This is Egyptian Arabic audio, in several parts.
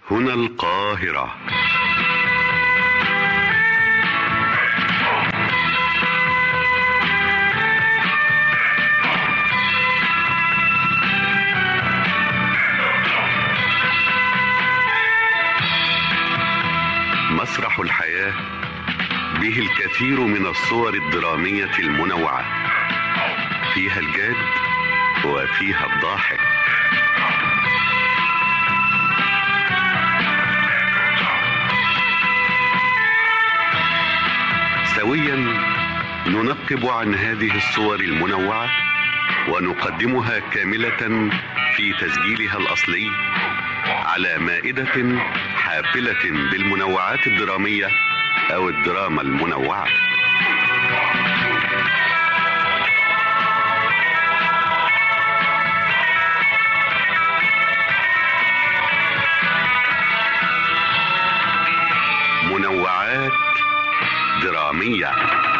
هنا القاهرة مسرح الحياة به الكثير من الصور الدرامية المنوعة فيها الجاد وفيها الضاحك سويا ننقب عن هذه الصور المنوعة ونقدمها كاملة في تسجيلها الأصلي على مائدة حافلة بالمنوعات الدرامية أو الدراما المنوعة منوعات درامية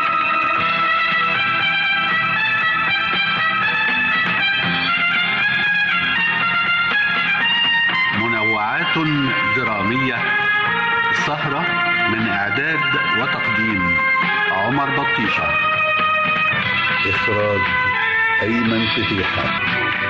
منوعات درامية سهرة من إعداد وتقديم عمر بطيشة إخراج أيمن فتيحة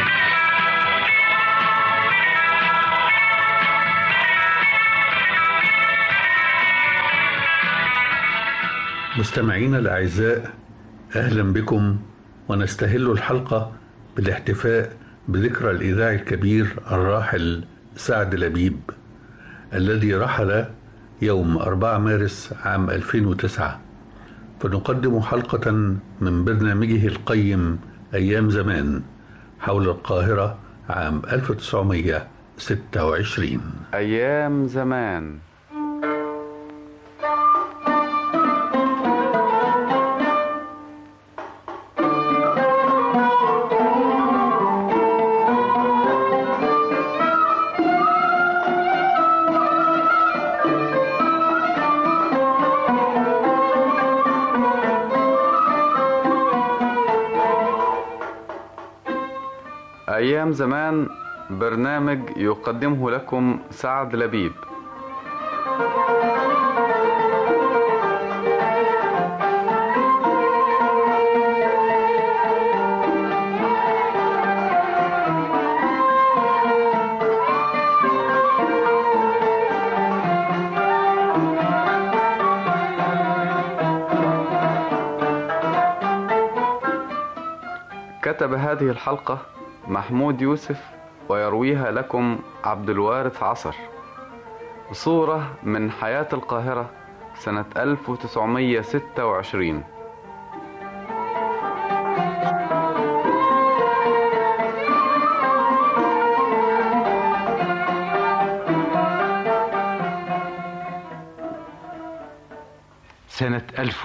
مستمعينا الأعزاء أهلا بكم ونستهل الحلقة بالاحتفاء بذكرى الإذاعي الكبير الراحل سعد لبيب الذي رحل يوم 4 مارس عام 2009 فنقدم حلقة من برنامجه القيم أيام زمان حول القاهرة عام 1926 أيام زمان أيام زمان برنامج يقدمه لكم سعد لبيب كتب هذه الحلقة محمود يوسف ويرويها لكم عبد الوارث عصر صورة من حياة القاهرة سنة 1926 سنة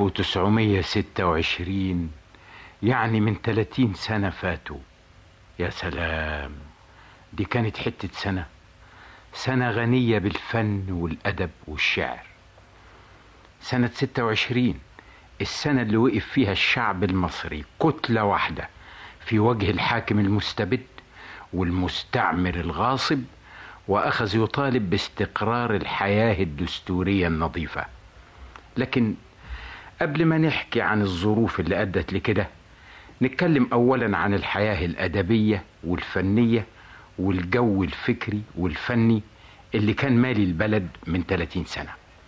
1926 يعني من 30 سنة فاتوا يا سلام دي كانت حتة سنة سنة غنية بالفن والأدب والشعر سنة 26 السنة اللي وقف فيها الشعب المصري كتلة واحدة في وجه الحاكم المستبد والمستعمر الغاصب وأخذ يطالب باستقرار الحياة الدستورية النظيفة لكن قبل ما نحكي عن الظروف اللي أدت لكده نتكلم أولا عن الحياة الأدبية والفنية والجو الفكري والفني اللي كان مالي البلد من 30 سنة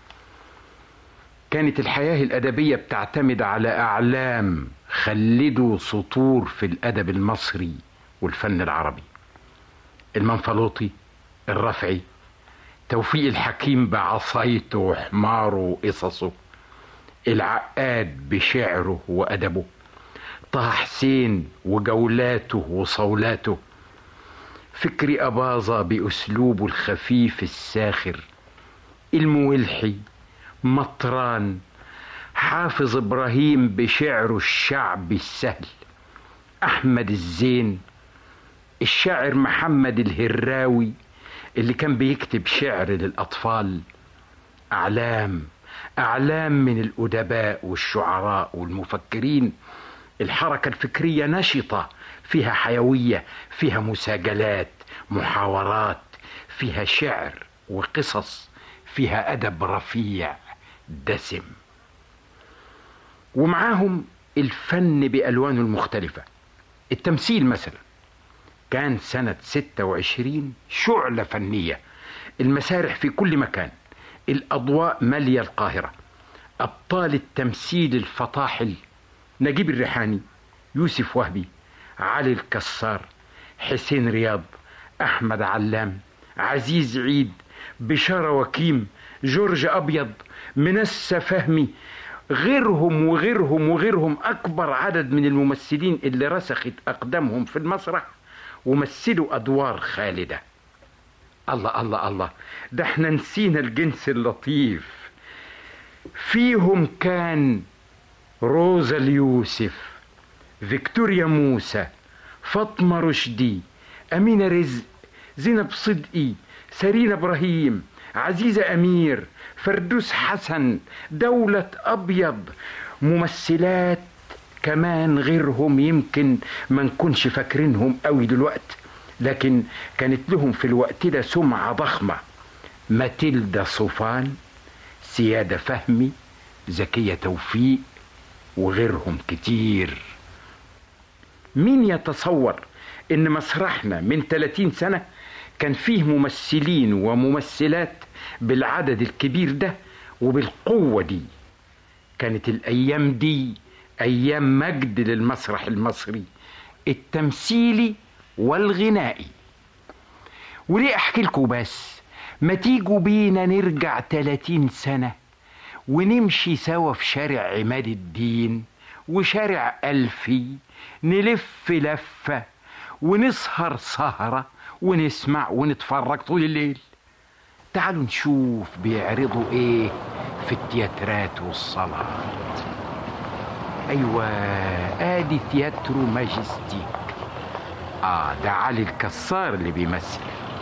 كانت الحياة الأدبية بتعتمد على أعلام خلدوا سطور في الأدب المصري والفن العربي المنفلوطي الرفعي توفيق الحكيم بعصايته وحماره وقصصه العقاد بشعره وأدبه طه حسين وجولاته وصولاته فكري أباظة بأسلوبه الخفيف الساخر المولحي مطران حافظ إبراهيم بشعره الشعبي السهل أحمد الزين الشاعر محمد الهراوي اللي كان بيكتب شعر للأطفال أعلام أعلام من الأدباء والشعراء والمفكرين الحركة الفكرية نشطة فيها حيوية فيها مساجلات محاورات فيها شعر وقصص فيها أدب رفيع دسم ومعاهم الفن بألوانه المختلفة التمثيل مثلا كان سنة 26 شعلة فنية المسارح في كل مكان الأضواء مالية القاهرة أبطال التمثيل الفطاحل نجيب الريحاني يوسف وهبي علي الكسار حسين رياض أحمد علام عزيز عيد بشارة وكيم جورج أبيض منسى فهمي غيرهم وغيرهم وغيرهم أكبر عدد من الممثلين اللي رسخت أقدامهم في المسرح ومثلوا أدوار خالدة الله الله الله ده احنا نسينا الجنس اللطيف فيهم كان روزا اليوسف فيكتوريا موسى فاطمة رشدي أمينة رزق زينب صدقي سرينا إبراهيم عزيزة أمير فردوس حسن دولة أبيض ممثلات كمان غيرهم يمكن ما نكونش فاكرينهم قوي دلوقتي لكن كانت لهم في الوقت ده سمعة ضخمة ماتيلدا صوفان سيادة فهمي زكية توفيق وغيرهم كتير مين يتصور ان مسرحنا من 30 سنة كان فيه ممثلين وممثلات بالعدد الكبير ده وبالقوة دي كانت الأيام دي أيام مجد للمسرح المصري التمثيلي والغنائي وليه أحكي لكم بس ما تيجوا بينا نرجع 30 سنة ونمشي سوا في شارع عماد الدين وشارع ألفي نلف لفة ونسهر سهرة ونسمع ونتفرج طول الليل تعالوا نشوف بيعرضوا ايه في التياترات والصالات ايوه ادي تياترو ماجستيك اه ده علي الكسار اللي بيمثل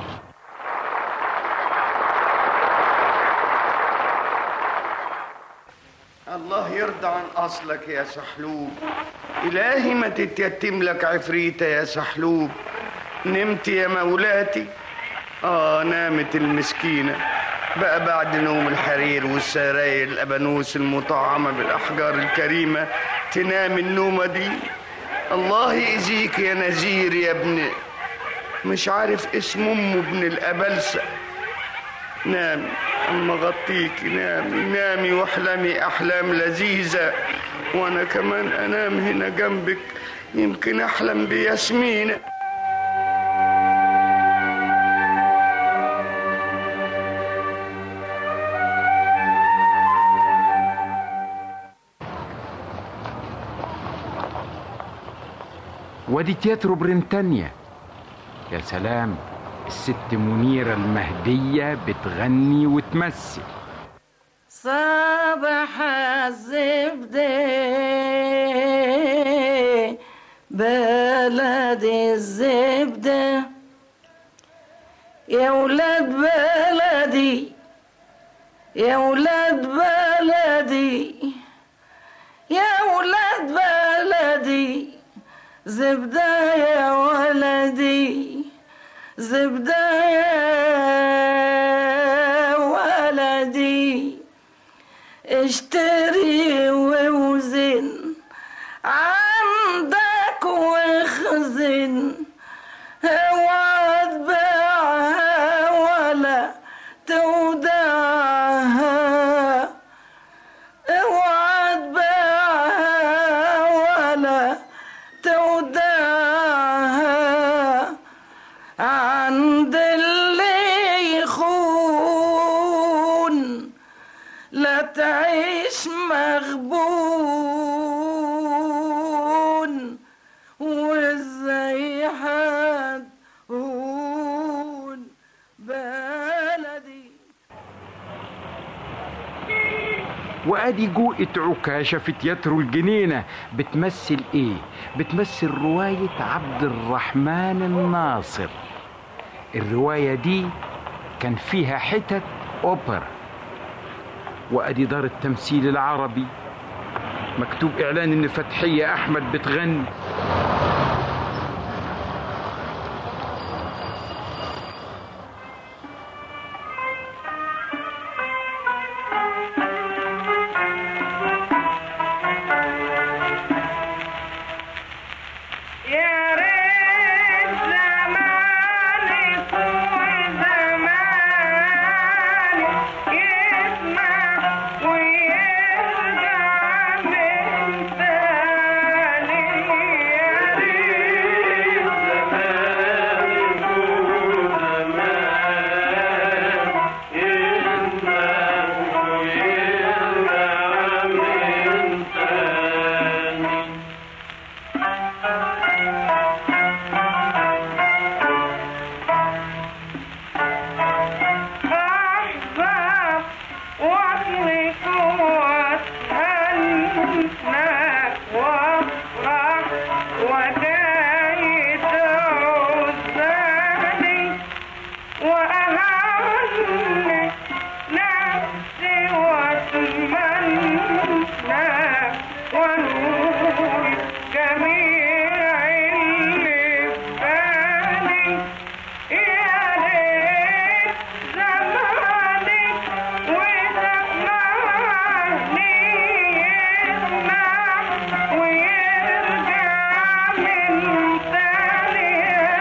الله يرضى عن اصلك يا سحلوب الهي ما تتيتم لك عفريته يا سحلوب نمت يا مولاتي اه نامت المسكينه بقى بعد نوم الحرير والسراير الابانوس المطعمه بالاحجار الكريمه تنام النومه دي الله يأذيك يا نزير يا ابن مش عارف اسم امه ابن الابلسه نامي اما غطيكي نامي نامي واحلمي احلام لذيذه وانا كمان انام هنا جنبك يمكن احلم بياسمينه وادي تياترو برينتانيا يا سلام الست منيرة المهدية بتغني وتمثل صباح الزبدة بلد الزبدة يا ولاد بلدي يا ولاد بلدي يا ولاد بلدي زبدة يا ولدي زبدة يا ولدي اشتري ووزن عندك واخزن اوعى تبيعها ولا تودعها اوعى تبيعها ولا تودعها عند اللي يخون لا تعيش مغبون وازاي هتهون بلدي وادي جوقة عكاشة في تياترو الجنينة بتمثل ايه بتمثل رواية عبد الرحمن الناصر الرواية دي كان فيها حتت اوبرا وادي دار التمثيل العربي مكتوب اعلان ان فتحية احمد بتغني وافرح ودايت عزالي وأهني نفسي وأتمنى ونور جميع اللي في بالي يا ليت زماني وزماني يسمع ويرجع من تاني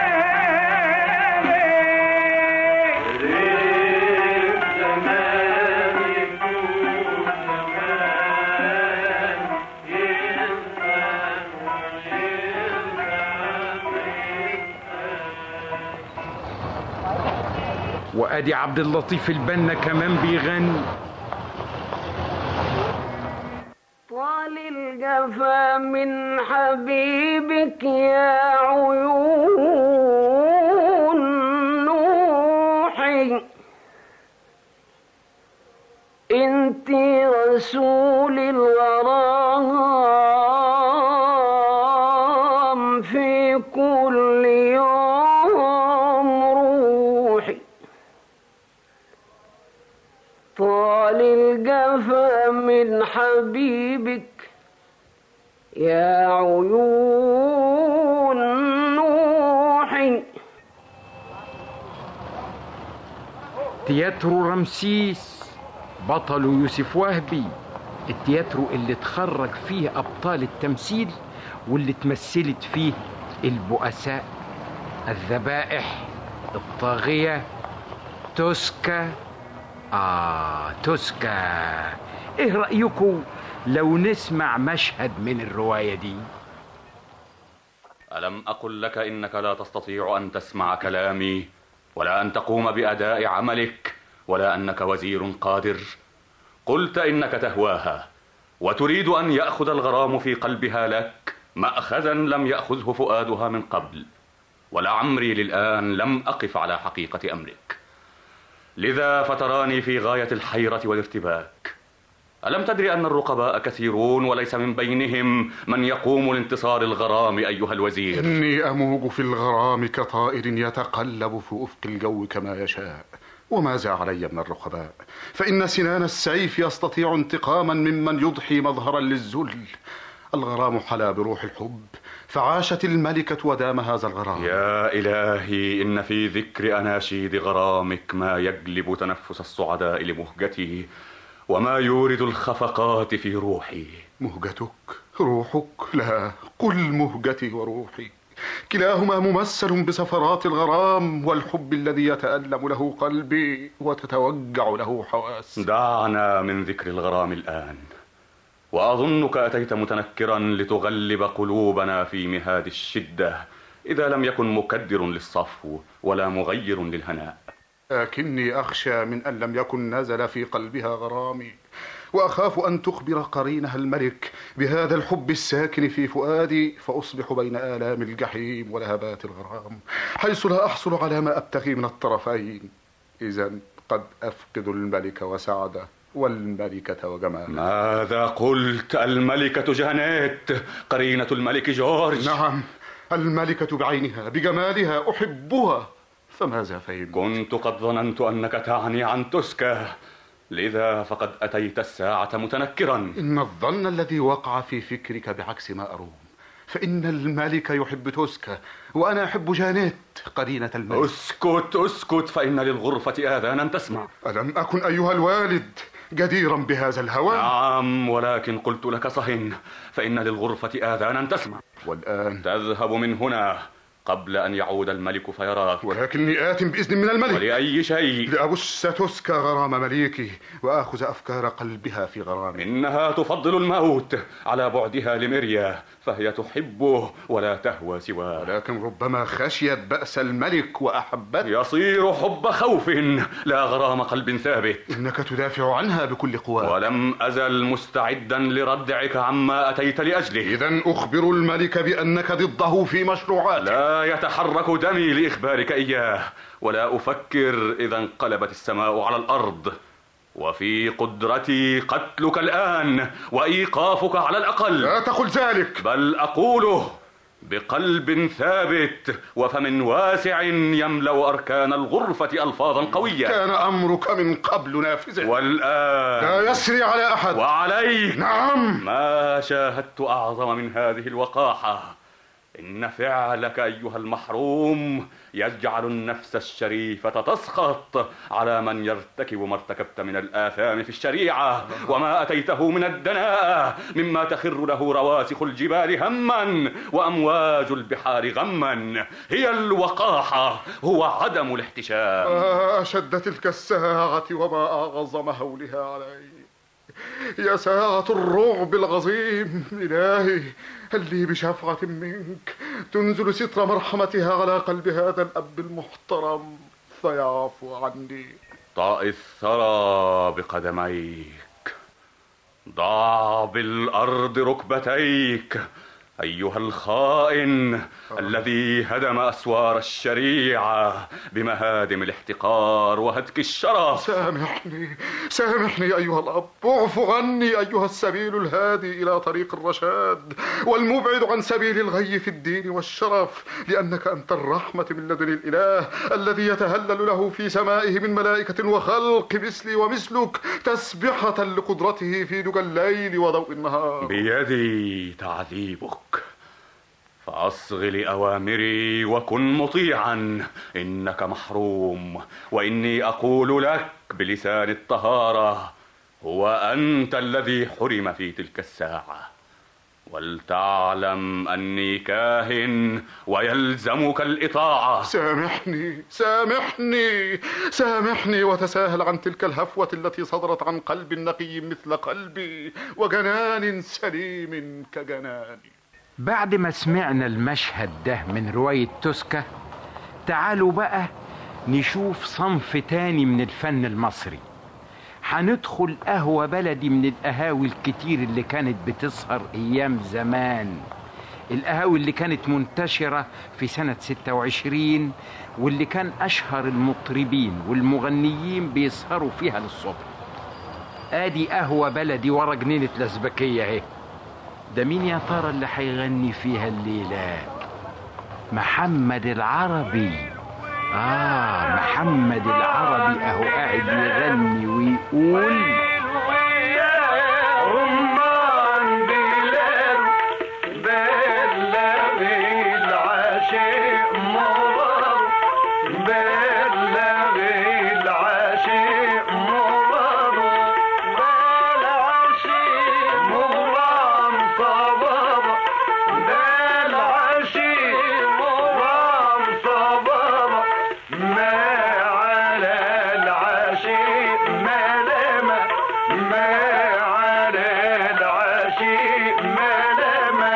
وادي عبد اللطيف البنا كمان بيغني طال الجفا من حبيبك يا عيون نوحي انت رسول الغرام في كل يوم روحي طال الجفا من حبيبك يا عيون نوحي تياترو رمسيس بطل يوسف وهبي التياترو اللي اتخرج فيه أبطال التمثيل واللي اتمثلت فيه البؤساء الذبائح الطاغية توسكا آه توسكا إيه رأيكم لو نسمع مشهد من الرواية دي ألم أقل لك إنك لا تستطيع أن تسمع كلامي ولا أن تقوم بأداء عملك ولا أنك وزير قادر قلت إنك تهواها وتريد أن يأخذ الغرام في قلبها لك مأخذا لم يأخذه فؤادها من قبل ولعمري للآن لم أقف على حقيقة أمرك لذا فتراني في غاية الحيرة والارتباك ألم تدري أن الرقباء كثيرون وليس من بينهم من يقوم لانتصار الغرام أيها الوزير إني أموج في الغرام كطائر يتقلب في أفق الجو كما يشاء وماذا علي من الرقباء فإن سنان السيف يستطيع انتقاما ممن يضحي مظهرا للذل الغرام حلا بروح الحب فعاشت الملكة ودام هذا الغرام يا إلهي إن في ذكر أناشيد غرامك ما يجلب تنفس الصعداء لمهجتي وما يورد الخفقات في روحي مهجتك روحك لا قل مهجتي وروحي كلاهما ممثل بسفرات الغرام والحب الذي يتألم له قلبي وتتوجع له حواسي دعنا من ذكر الغرام الآن وأظنك أتيت متنكرا لتغلب قلوبنا في مهاد الشدة إذا لم يكن مكدر للصفو ولا مغير للهناء لكني أخشى من أن لم يكن نزل في قلبها غرامي وأخاف أن تخبر قرينها الملك بهذا الحب الساكن في فؤادي فأصبح بين آلام الجحيم ولهبات الغرام حيث لا أحصل على ما أبتغي من الطرفين إذا قد أفقد الملك وسعده والملكة وجمالها ماذا قلت الملكة جانيت قرينة الملك جورج نعم الملكة بعينها بجمالها أحبها فماذا فهمت كنت قد ظننت أنك تعني عن تسكا لذا فقد أتيت الساعة متنكرا إن الظن الذي وقع في فكرك بعكس ما أروم فإن الملك يحب توسكا وأنا أحب جانيت قرينة الملك اسكت اسكت فإن للغرفة آذانا تسمع ألم أكن أيها الوالد جديرا بهذا الهوى نعم ولكن قلت لك صهن فإن للغرفة آذانا تسمع والآن تذهب من هنا قبل أن يعود الملك فيراك ولكني آت بإذن من الملك ولأي شيء لأبث توسكا غرام مليكي وآخذ أفكار قلبها في غرامي إنها تفضل الموت على بعدها لميريا فهي تحبه ولا تهوى سواه ولكن ربما خشيت بأس الملك وأحبته يصير حب خوف لا غرام قلب ثابت إنك تدافع عنها بكل قواك ولم أزل مستعدا لردعك عما أتيت لأجله إذا أخبر الملك بأنك ضده في مشروعات لا يتحرك دمي لإخبارك إياه ولا أفكر إذا انقلبت السماء على الأرض وفي قدرتي قتلك الآن وإيقافك على الأقل لا تقل ذلك بل أقوله بقلب ثابت وفم واسع يملا اركان الغرفه الفاظا قويه كان امرك من قبل نافذا والان لا يسري على احد وعليك نعم ما شاهدت اعظم من هذه الوقاحه ان فعلك ايها المحروم يجعل النفس الشريفه تسخط على من يرتكب ما ارتكبت من الاثام في الشريعه وما اتيته من الدناءه مما تخر له رواسخ الجبال هما وامواج البحار غما هي الوقاحه هو عدم الاحتشام آه أشد تلك الساعة وما أعظم هولها علي يا ساعة الرعب العظيم إلهي هل لي بشفعة منك تنزل ستر مرحمتها على قلب هذا الأب المحترم فيعفو عني طأ الثرى بقدميك ضع بالأرض ركبتيك أيها الخائن الذي هدم أسوار الشريعة بمهادم الاحتقار وهتك الشرف سامحني سامحني أيها الأب اعف عني أيها السبيل الهادي إلى طريق الرشاد والمبعد عن سبيل الغي في الدين والشرف لأنك أنت الرحمة من لدن الإله الذي يتهلل له في سمائه من ملائكة وخلق مثلي ومثلك تسبحة لقدرته في دجى الليل وضوء النهار بيدي تعذيبك فاصغ لاوامري وكن مطيعا انك محروم واني اقول لك بلسان الطهاره هو انت الذي حرم في تلك الساعه ولتعلم اني كاهن ويلزمك الاطاعه سامحني سامحني سامحني وتساهل عن تلك الهفوة التي صدرت عن قلب نقي مثل قلبي وجنان سليم كجناني بعد ما سمعنا المشهد ده من رواية توسكا تعالوا بقى نشوف صنف تاني من الفن المصري هندخل قهوة بلدي من القهاوي الكتير اللي كانت بتسهر أيام زمان القهاوي اللي كانت منتشرة في سنة 26 واللي كان أشهر المطربين والمغنيين بيسهروا فيها للصبح آدي قهوة بلدي ورا جنينة الأزبكية اهي ده مين يا ترى اللي هيغني فيها الليلة محمد العربي آه محمد العربي أهو قاعد يغني ويقول رمان بلال بلغ العاشق مرار بلغ العاشق مرار بالعاشق مرام صبر بالعاشق مرام صبر ما على العاشق ملامة ما على العاشق ملامة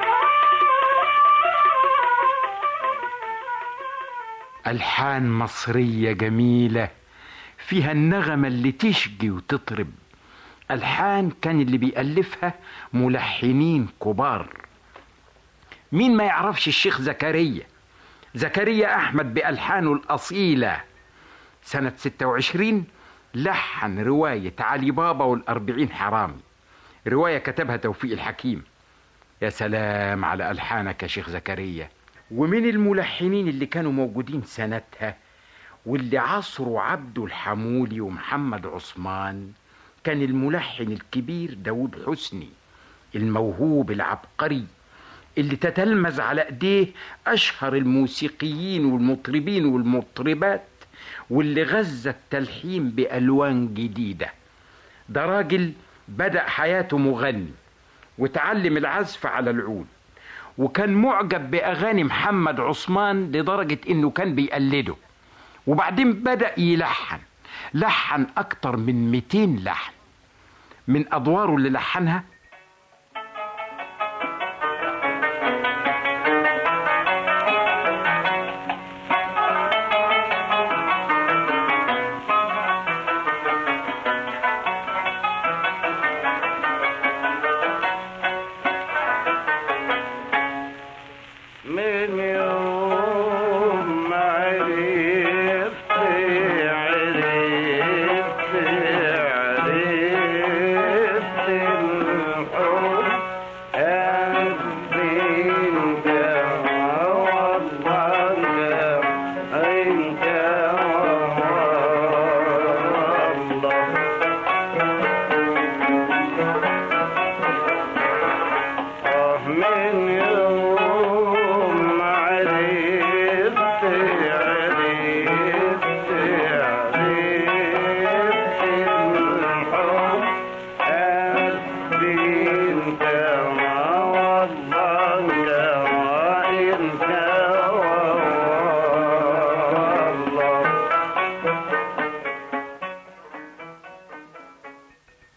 ألحان مصرية جميلة فيها النغمة اللي تشجي وتطرب ألحان كان اللي بيألفها ملحنين كبار مين ما يعرفش الشيخ زكريا زكريا أحمد بألحانه الأصيلة سنة 26 لحن رواية علي بابا والأربعين حرامي رواية كتبها توفيق الحكيم يا سلام على ألحانك يا شيخ زكريا ومن الملحنين اللي كانوا موجودين سنتها واللي عصروا عبده الحمولي ومحمد عثمان كان الملحن الكبير داود حسني الموهوب العبقري اللي تتلمذ على ايديه اشهر الموسيقيين والمطربين والمطربات واللي غذى التلحين بالوان جديده ده راجل بدا حياته مغني وتعلم العزف على العود وكان معجب باغاني محمد عثمان لدرجه انه كان بيقلده وبعدين بدا يلحن لحن اكتر من 200 لحن من ادواره اللي لحنها من يوم عرفت عرفت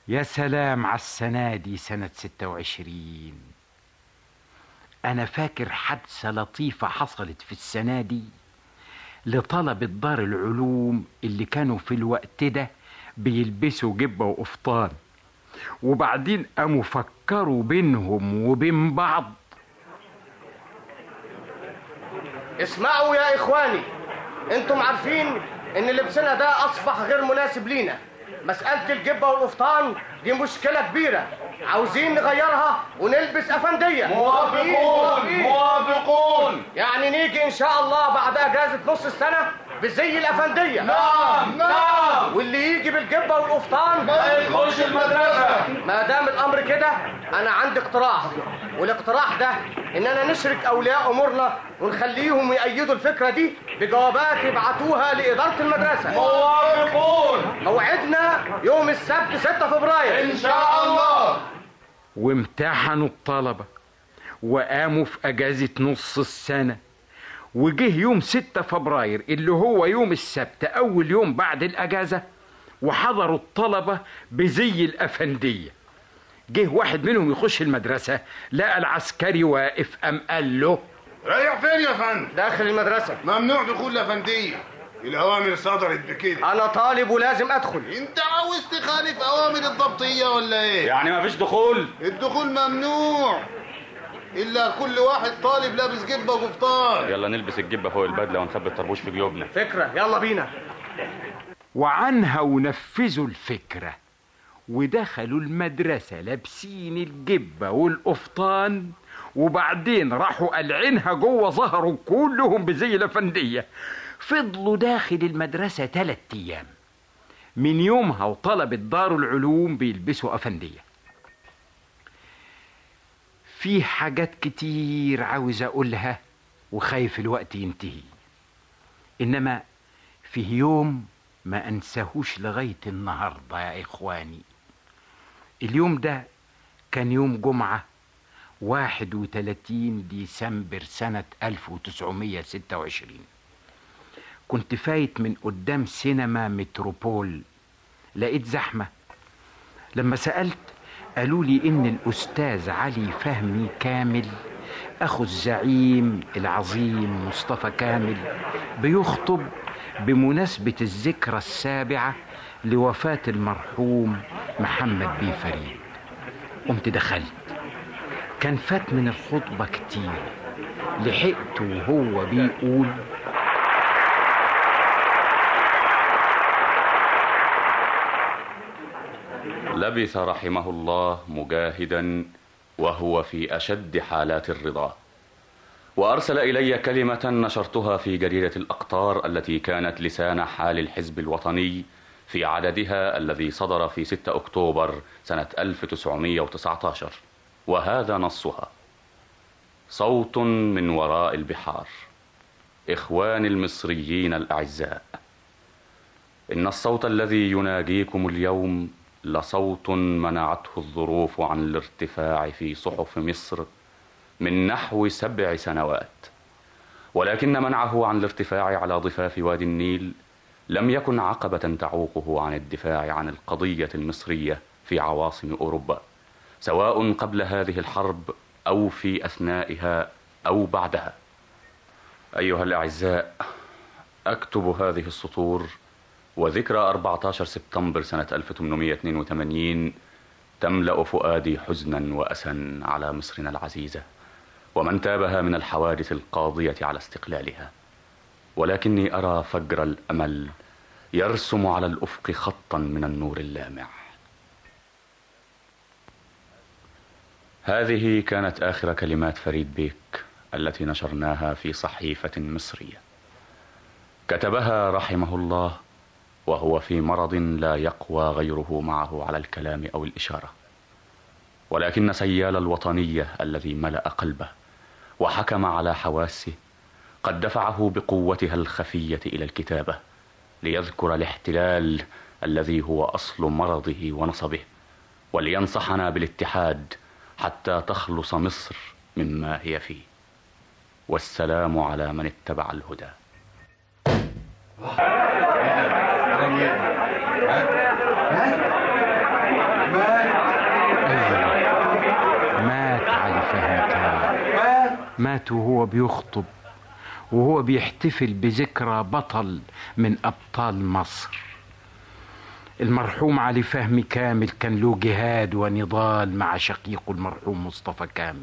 يا سلام على السنة دي سنة ستة وعشرين أنا فاكر حادثة لطيفة حصلت في السنة دي لطلبة دار العلوم اللي كانوا في الوقت ده بيلبسوا جبة وقفطان وبعدين قاموا فكروا بينهم وبين بعض اسمعوا يا اخواني انتم عارفين ان لبسنا ده اصبح غير مناسب لينا مسألة الجبة والقفطان دي مشكلة كبيرة عاوزين نغيرها ونلبس أفندية موافقون، موافقون. يعني نيجي إن شاء الله بعد أجازة نص السنة بزي الأفندية نعم، نعم. واللي يجي بالجبة والقفطان ما يدخلش المدرسة. ما دام الأمر كده أنا عندي اقتراح والاقتراح ده إننا نشرك أولياء أمورنا ونخليهم يأيدوا الفكرة دي بجوابات يبعتوها لإدارة المدرسة موافقون. موعدنا يوم السبت 6 فبراير إن شاء الله. وامتحنوا الطلبة وقاموا في أجازة نص السنة وجه يوم 6 فبراير اللي هو يوم السبت أول يوم بعد الأجازة وحضروا الطلبة بزي الأفندية جه واحد منهم يخش المدرسة لقى العسكري واقف أم قال له رايح فين يا فندم؟ داخل المدرسة ممنوع دخول الأفندية الأوامر صدرت بكده أنا طالب ولازم أدخل أنت عاوز تخالف أوامر الضبطية ولا إيه؟ يعني ما فيش دخول الدخول ممنوع إلا كل واحد طالب لابس جبة وقفطان يلا نلبس الجبة فوق البدلة ونثبت طربوش في جيوبنا فكرة يلا بينا وعنها ونفذوا الفكرة ودخلوا المدرسة لابسين الجبة والقفطان وبعدين راحوا قلعينها جوه ظهروا كلهم بزي الأفندية فضلوا داخل المدرسة تلات أيام من يومها وطلبة دار العلوم بيلبسوا أفندية في حاجات كتير عاوز أقولها وخايف الوقت ينتهي إنما فيه يوم ما أنساهوش لغاية النهاردة يا إخواني اليوم ده كان يوم جمعة 31 ديسمبر سنة 1926 كنت فايت من قدام سينما متروبول لقيت زحمة لما سألت قالوا لي إن الأستاذ علي فهمي كامل أخو الزعيم العظيم مصطفى كامل بيخطب بمناسبة الذكرى السابعة لوفاة المرحوم محمد بن فريد قمت دخلت كان فات من الخطبة كتير لحقت وهو بيقول لبث رحمه الله مجاهدا وهو في أشد حالات الرضا وأرسل إلي كلمة نشرتها في جريدة الأقطار التي كانت لسان حال الحزب الوطني في عددها الذي صدر في 6 أكتوبر سنة 1919 وهذا نصها صوت من وراء البحار إخوان المصريين الأعزاء إن الصوت الذي يناجيكم اليوم لصوت منعته الظروف عن الارتفاع في صحف مصر من نحو سبع سنوات ولكن منعه عن الارتفاع على ضفاف وادي النيل لم يكن عقبة تعوقه عن الدفاع عن القضية المصرية في عواصم أوروبا سواء قبل هذه الحرب أو في أثنائها أو بعدها أيها الأعزاء أكتب هذه السطور وذكرى 14 سبتمبر سنة 1882 تملأ فؤادي حزنا وأسا على مصرنا العزيزة ومن تابها من الحوادث القاضية على استقلالها ولكني أرى فجر الأمل يرسم على الأفق خطا من النور اللامع هذه كانت آخر كلمات فريد بيك التي نشرناها في صحيفة مصرية كتبها رحمه الله وهو في مرض لا يقوى غيره معه على الكلام او الاشاره ولكن سيال الوطنيه الذي ملا قلبه وحكم على حواسه قد دفعه بقوتها الخفيه الى الكتابه ليذكر الاحتلال الذي هو اصل مرضه ونصبه ولينصحنا بالاتحاد حتى تخلص مصر مما هي فيه والسلام على من اتبع الهدى ما مات وهو بيخطب وهو بيحتفل بذكرى بطل من أبطال مصر المرحوم علي فهمي كامل كان له جهاد ونضال مع شقيقه المرحوم مصطفى كامل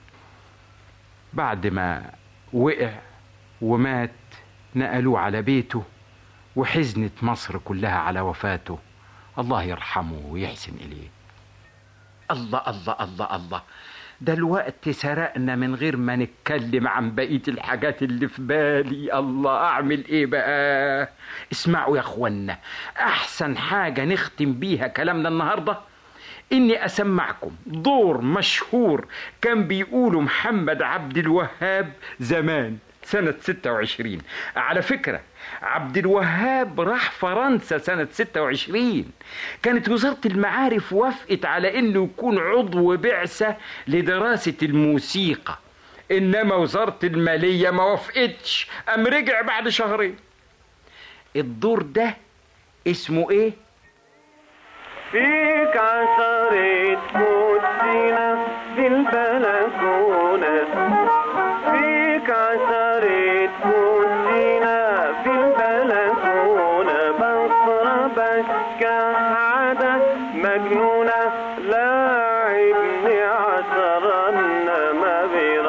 بعد ما وقع ومات نقلوه على بيته وحزنت مصر كلها على وفاته الله يرحمه ويحسن إليه الله الله الله الله ده الوقت سرقنا من غير ما نتكلم عن بقية الحاجات اللي في بالي الله أعمل إيه بقى اسمعوا يا أخوانا أحسن حاجة نختم بيها كلامنا النهاردة إني أسمعكم دور مشهور كان بيقوله محمد عبد الوهاب زمان سنة 26 على فكرة عبد الوهاب راح فرنسا سنة 26 كانت وزارة المعارف وافقت على انه يكون عضو بعثة لدراسة الموسيقى انما وزارة المالية ما وافقتش ام رجع بعد شهرين الدور ده اسمه ايه فيك عشرة كوتشينة في البلكونة فيك عشرة كوتشينة في البلكونة بصرة بكة عادة مجنونة لاعبني عشرة انما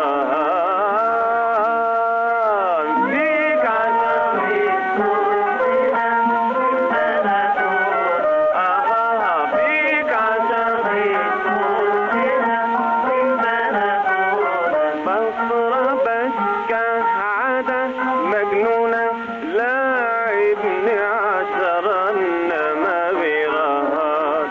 برهان فيك عشرة كوتشينة في البلكونة آها فيك عشرة كوتشينة في البلكونة بصرة بكة عادة مجنونة لاعبني عشرة انما برهان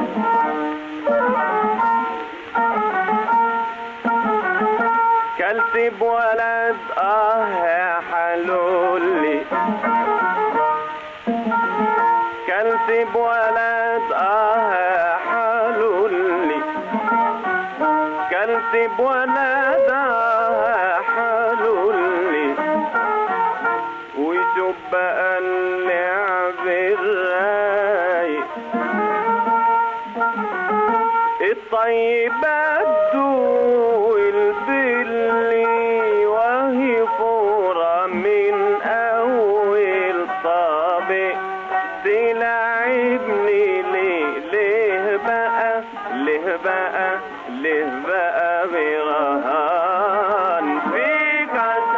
كلت بولد اه يا حلولي كلت بولد اه يا حلولي كلت بولد اه يا حلولي وشوف بقى اللعب الرايق الطيبات دول باللي وهي فورة من أول طابق تلعبني ليه ليه بقى ليه بقى ليه بقى برهان فيك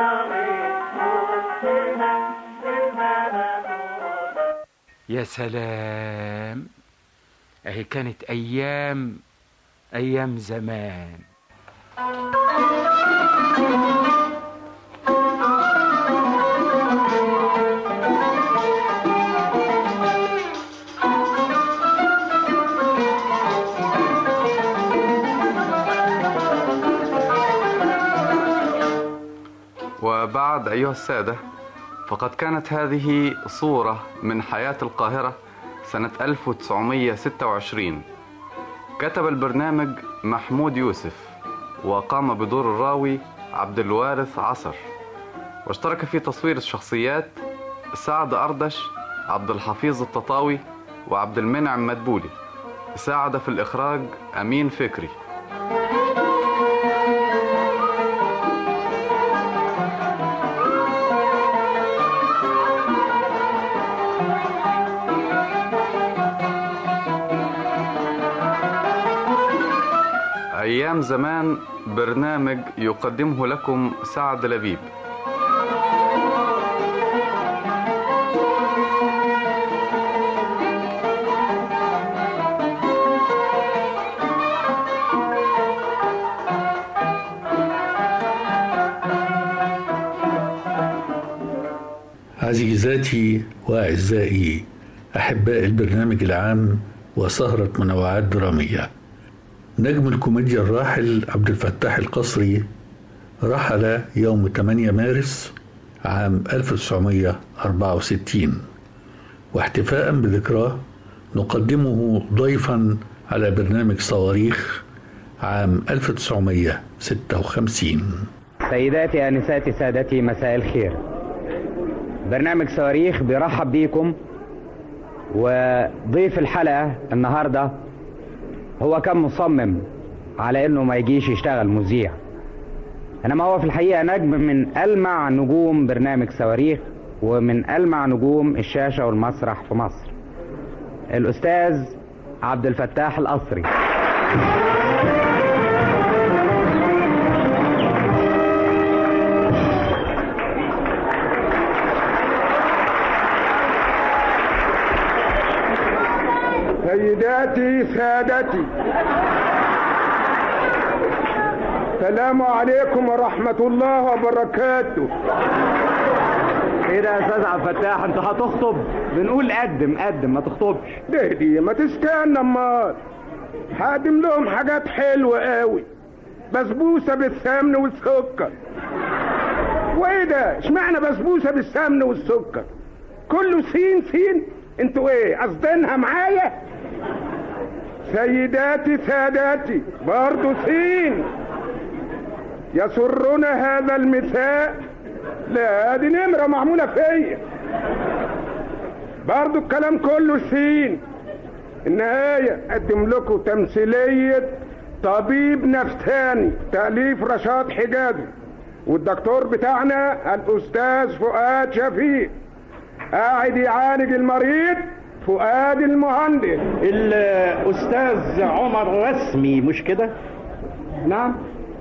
يا سلام اهي كانت ايام ايام زمان وبعد أيها السادة فقد كانت هذه صورة من حياة القاهرة سنة 1926 كتب البرنامج محمود يوسف وقام بدور الراوي عبد الوارث عصر واشترك في تصوير الشخصيات سعد أردش عبد الحفيظ التطاوي وعبد المنعم مدبولي ساعد في الإخراج أمين فكري أيام زمان برنامج يقدمه لكم سعد لبيب عزيزاتي وأعزائي أحباء البرنامج العام وسهرة منوعات درامية نجم الكوميديا الراحل عبد الفتاح القصري رحل يوم 8 مارس عام 1964 واحتفاء بذكراه نقدمه ضيفا على برنامج صواريخ عام 1956 سيداتي أنساتي سادتي مساء الخير برنامج صواريخ بيرحب بيكم وضيف الحلقة النهاردة هو كان مصمم على انه ما يجيش يشتغل مذيع انما هو في الحقيقه نجم من المع نجوم برنامج صواريخ ومن المع نجوم الشاشه والمسرح في مصر الاستاذ عبد الفتاح القصري سيداتي سادتي السلام عليكم ورحمة الله وبركاته ايه ده يا استاذ عبد الفتاح انت هتخطب بنقول قدم قدم ما تخطبش ده دي ما تستنى امال هقدم لهم حاجات حلوة قوي بسبوسة بالسمن والسكر وايه ده اشمعنى بسبوسة بالسمن والسكر كله سين سين انتوا ايه قصدينها معايا سيداتي ساداتي برضو سين يسرنا هذا المساء لا دي نمرة معمولة فيا برضو الكلام كله سين النهاية اقدم لكم تمثيلية طبيب نفساني تأليف رشاد حجازي والدكتور بتاعنا الأستاذ فؤاد شفيق قاعد يعالج المريض فؤاد المهندس الأستاذ عمر رسمي مش كده؟ نعم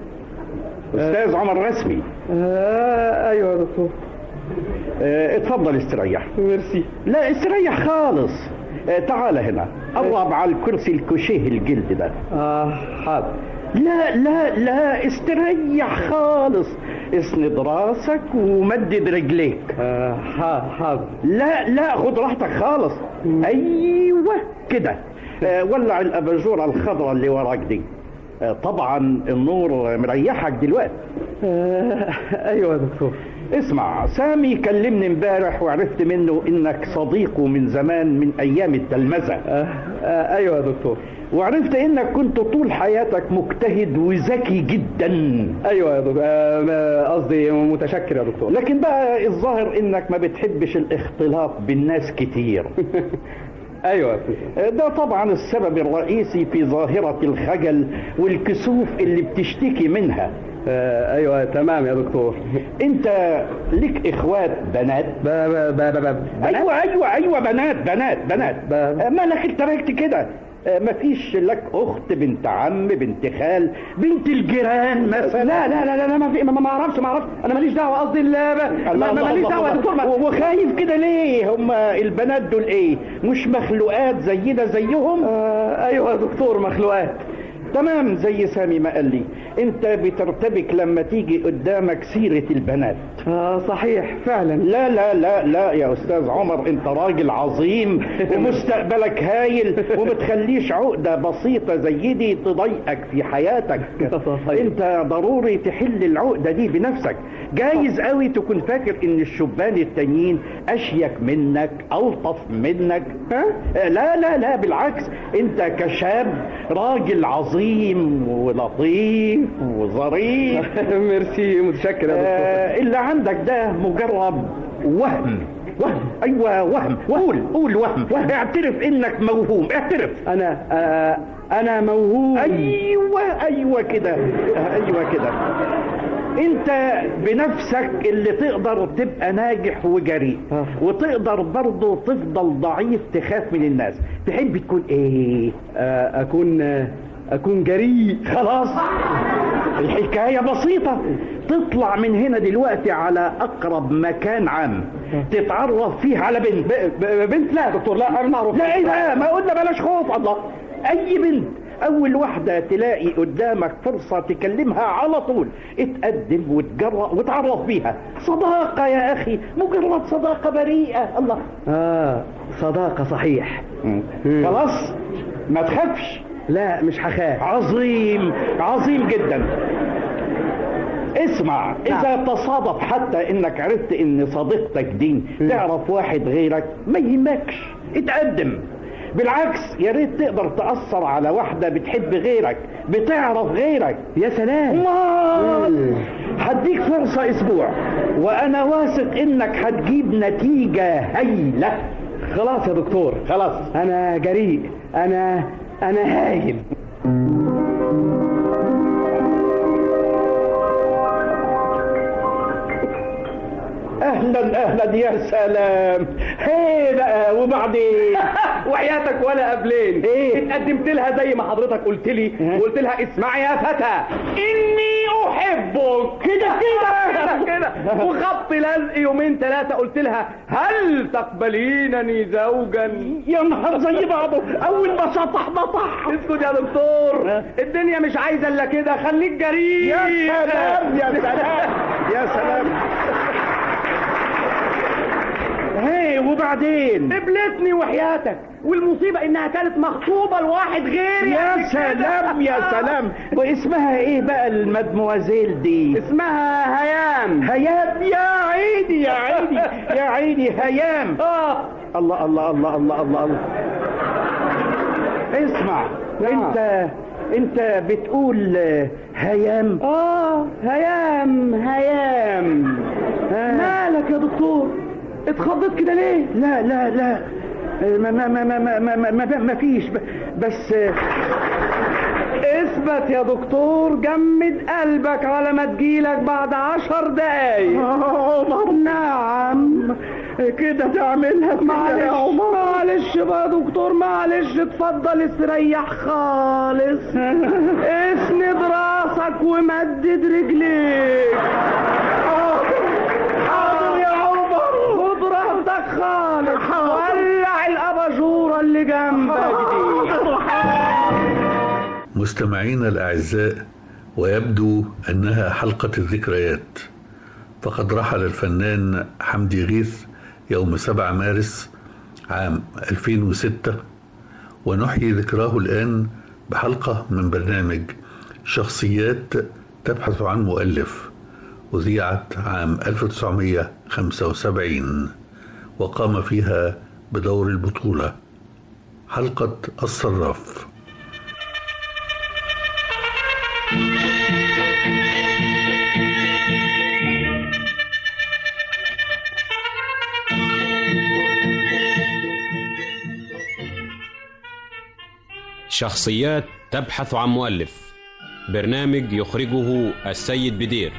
أستاذ عمر رسمي آه ايوه يا دكتور آه اتفضل استريح ميرسي لا استريح خالص آه تعال هنا قرب على الكرسي الكوشيه الجلد ده اه حاضر لا لا لا استريح خالص اسند راسك ومدد رجليك آه حاضر لا لا خد راحتك خالص ايوه كده آه ولع الاباجوره الخضراء اللي وراك دي آه طبعا النور مريحك دلوقتي آه ايوه يا دكتور اسمع سامي كلمني امبارح وعرفت منه انك صديقه من زمان من ايام التلمذه آه آه ايوه يا دكتور وعرفت انك كنت طول حياتك مجتهد وذكي جدا ايوه يا دكتور آه قصدي متشكر يا دكتور لكن بقى الظاهر انك ما بتحبش الاختلاط بالناس كتير ايوه ده طبعا السبب الرئيسي في ظاهرة الخجل والكسوف اللي بتشتكي منها آه ايوه تمام يا دكتور انت لك اخوات بنات ب ب ب ب بنات ايوه ايوه ايوه بنات بنات بنات ب... مالك انت بقيت كده مفيش لك اخت بنت عم بنت خال بنت الجيران مثلا لا لا لا لا ما في ما اعرفش ما اعرفش انا ماليش دعوه قصدي لا ماليش دعوه يا دكتور وخايف كده ليه هم البنات دول ايه مش مخلوقات زينا زيهم آه ايوه يا دكتور مخلوقات تمام زي سامي ما قال لي انت بترتبك لما تيجي قدامك سيرة البنات اه صحيح فعلا لا لا لا لا يا استاذ عمر انت راجل عظيم ومستقبلك هايل ومتخليش عقدة بسيطة زي دي تضايقك في حياتك انت ضروري تحل العقدة دي بنفسك جايز قوي تكون فاكر ان الشبان التانيين اشيك منك الطف منك ها؟ لا لا لا بالعكس انت كشاب راجل عظيم عظيم ولطيف وظريف ميرسي متشكر يا دكتور آه اللي عندك ده مجرد وهم وهم ايوه وهم قول قول وهم. وهم اعترف انك موهوم اعترف انا آه انا موهوم ايوه ايوه كده ايوه كده انت بنفسك اللي تقدر تبقى ناجح وجريء وتقدر برضه تفضل ضعيف تخاف من الناس تحب تكون ايه آه اكون آه اكون جريء خلاص الحكاية بسيطة تطلع من هنا دلوقتي على اقرب مكان عام تتعرف فيه على بنت ب... ب... بنت لا دكتور لا انا اعرف لا ايه ده ما قلنا بلاش خوف الله اي بنت اول واحدة تلاقي قدامك فرصة تكلمها على طول اتقدم وتجرأ وتعرف بيها صداقة يا اخي مجرد صداقة بريئة الله اه صداقة صحيح خلاص ما تخافش لا مش هخاف عظيم عظيم جدا اسمع اذا تصادف حتى انك عرفت ان صديقتك دي تعرف واحد غيرك ما يهمكش اتقدم بالعكس يا ريت تقدر تأثر على واحدة بتحب غيرك بتعرف غيرك يا سلام هديك فرصة اسبوع وانا واثق انك هتجيب نتيجة هايلة خلاص يا دكتور خلاص انا جريء انا انا هايل اهلا اهلا يا سلام هي بقى وبعدين وحياتك ولا قبلين إيه؟ اتقدمت لها زي ما حضرتك قلت لي وقلت لها اسمعي يا فتى اني احبك كده كده كده وخبط لزق يومين ثلاثه قلت لها هل تقبلينني زوجا يا نهار زي بعضه اول ما شطح بطح اسكت يا دكتور الدنيا مش عايزه الا كده خليك جريء يا سلام يا سلام يا سلام هي وبعدين قبلتني وحياتك والمصيبة انها كانت مخطوبة لواحد غيري يا سلام يا سلام واسمها ايه بقى المدموازيل دي اسمها هيام هيام يا عيني يا عيني يا عيني هيام اه الله الله الله الله الله, الله. اسمع انت انت بتقول هيام اه هيام هيام مالك يا دكتور اتخضيت كده ليه لا لا لا ما ما ما ما ما ما, ما, ما, ما فيش بس اثبت يا دكتور جمد قلبك على ما تجيلك بعد عشر دقايق عمر نعم كده تعملها كده معلش يا عمر معلش بقى يا دكتور معلش اتفضل استريح خالص اسند راسك ومدد رجليك حاضر يا عمر خد راحتك خالص ولع الاباجوره اللي جنبك دي مستمعينا الأعزاء ويبدو أنها حلقة الذكريات فقد رحل الفنان حمدي غيث يوم 7 مارس عام 2006 ونحيي ذكراه الآن بحلقة من برنامج شخصيات تبحث عن مؤلف أذيعت عام 1975 وقام فيها بدور البطولة حلقة الصراف شخصيات تبحث عن مؤلف برنامج يخرجه السيد بدير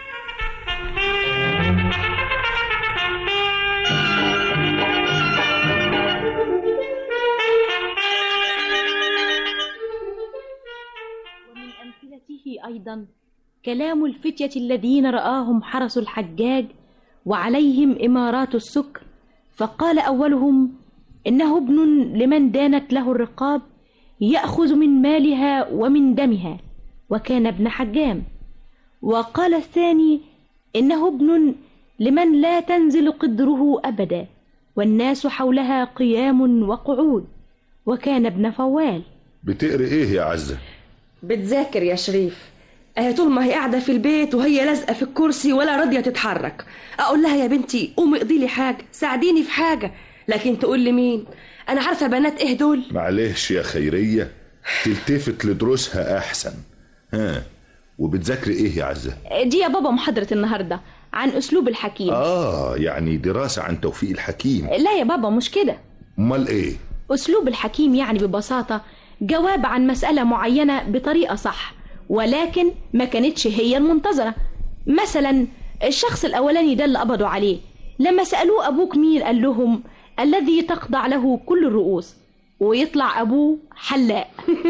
ومن أمثلته أيضا كلام الفتية الذين رآهم حرس الحجاج وعليهم إمارات السكر فقال أولهم إنه ابن لمن دانت له الرقاب يأخذ من مالها ومن دمها وكان ابن حجام وقال الثاني إنه ابن لمن لا تنزل قدره أبدا والناس حولها قيام وقعود وكان ابن فوال بتقري ايه يا عزة بتذاكر يا شريف اهي طول ما هي قاعده في البيت وهي لازقه في الكرسي ولا راضيه تتحرك اقول لها يا بنتي قومي اقضي لي حاجه ساعديني في حاجه لكن تقول لي مين انا عارفه بنات ايه دول معلش يا خيرية تلتفت لدروسها احسن ها وبتذاكري ايه يا عزة دي يا بابا محاضرة النهاردة عن أسلوب الحكيم اه يعني دراسة عن توفيق الحكيم لا يا بابا مش كده امال ايه أسلوب الحكيم يعني ببساطة جواب عن مسألة معينة بطريقة صح ولكن ما كانتش هي المنتظرة مثلا الشخص الأولاني ده اللي قبضوا عليه لما سألوه أبوك مين قال لهم الذي تخضع له كل الرؤوس ويطلع أبوه حلاق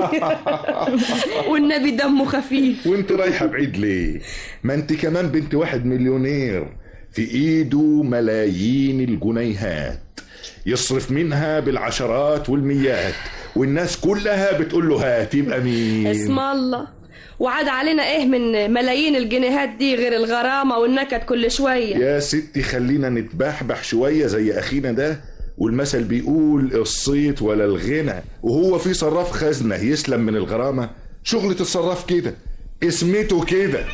والنبي دمه خفيف وانت رايحة بعيد ليه ما انت كمان بنت واحد مليونير في ايده ملايين الجنيهات يصرف منها بالعشرات والميات والناس كلها بتقول له هات يبقى مين اسم الله وعاد علينا ايه من ملايين الجنيهات دي غير الغرامه والنكد كل شويه يا ستي خلينا نتبحبح شوية زي أخينا ده والمثل بيقول الصيت ولا الغنى وهو في صراف خزنة يسلم من الغرامة شغلة الصراف كده اسمته كده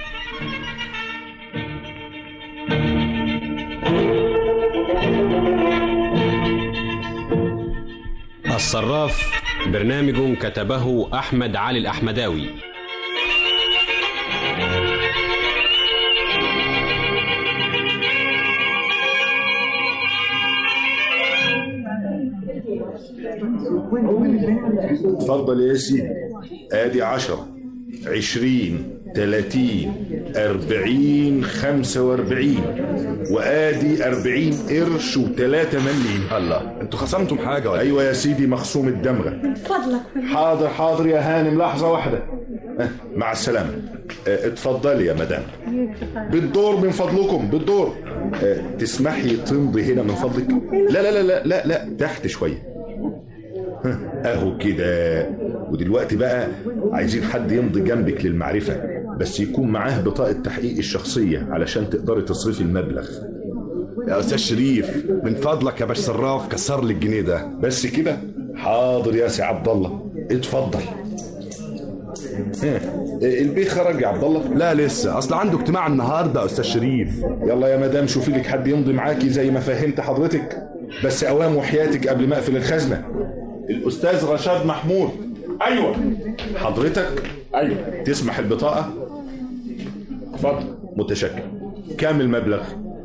الصراف برنامج كتبه أحمد علي الأحمداوي اتفضل يا سيدي ادي عشرة عشرين تلاتين أربعين خمسة وأربعين وآدي أربعين قرش وتلاتة مليم الله انتوا خصمتم حاجة ولا أيوة يا سيدي مخصوم الدمغة فضلك حاضر حاضر يا هانم لحظة واحدة أه، مع السلامة أه، اتفضلي يا مدام بالدور من فضلكم بالدور أه، تسمحي تمضي هنا من فضلك لا لا لا لا لا, لا. تحت شوية ها، اهو كده ودلوقتي بقى عايزين حد يمضي جنبك للمعرفة بس يكون معاه بطاقة تحقيق الشخصية علشان تقدري تصرفي المبلغ يا استاذ شريف من فضلك يا باش صراف كسر لي الجنيه ده بس كده حاضر يا سي عبد الله اتفضل ها، البيه خرج يا عبد الله لا لسه اصل عنده اجتماع النهارده يا استاذ شريف يلا يا مدام شوفي لك حد يمضي معاكي زي ما فهمت حضرتك بس اوام وحياتك قبل ما اقفل الخزنه الاستاذ رشاد محمود ايوه حضرتك ايوه تسمح البطاقه اتفضل متشكر كام المبلغ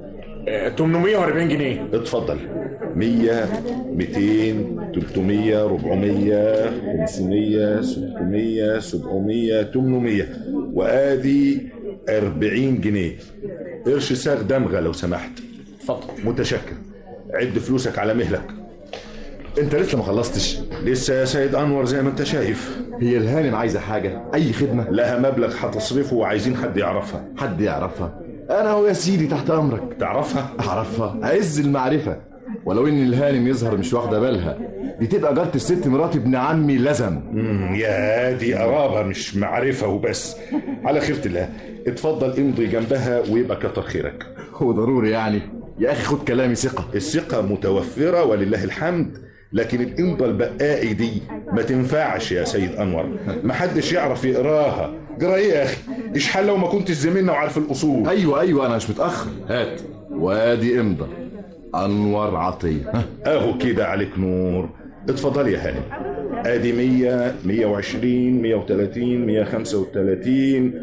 840 جنيه اتفضل 100 200 300 400 500 600 700 800 وادي 40 جنيه قرش ساغ دمغه لو سمحت اتفضل متشكر عد فلوسك على مهلك انت لسه ما خلصتش لسه يا سيد انور زي ما انت شايف هي الهانم عايزه حاجه اي خدمه لها مبلغ هتصرفه وعايزين حد يعرفها حد يعرفها انا هو يا سيدي تحت امرك تعرفها اعرفها عز المعرفه ولو ان الهانم يظهر مش واخده بالها دي تبقى جارة الست مرات ابن عمي لزم يا دي قرابه مش معرفه وبس على خيرة الله اتفضل امضي جنبها ويبقى كتر خيرك هو ضروري يعني يا اخي خد كلامي ثقه الثقه متوفره ولله الحمد لكن الامضه البقائي دي ما تنفعش يا سيد انور محدش يعرف يقراها جرى ايه يا اخي اشحال لو ما كنتش زميلنا وعارف الاصول ايوه ايوه انا مش متاخر هات وادي امضى انور عطيه اهو كده عليك نور اتفضل يا هانم ادي 100 120 130 135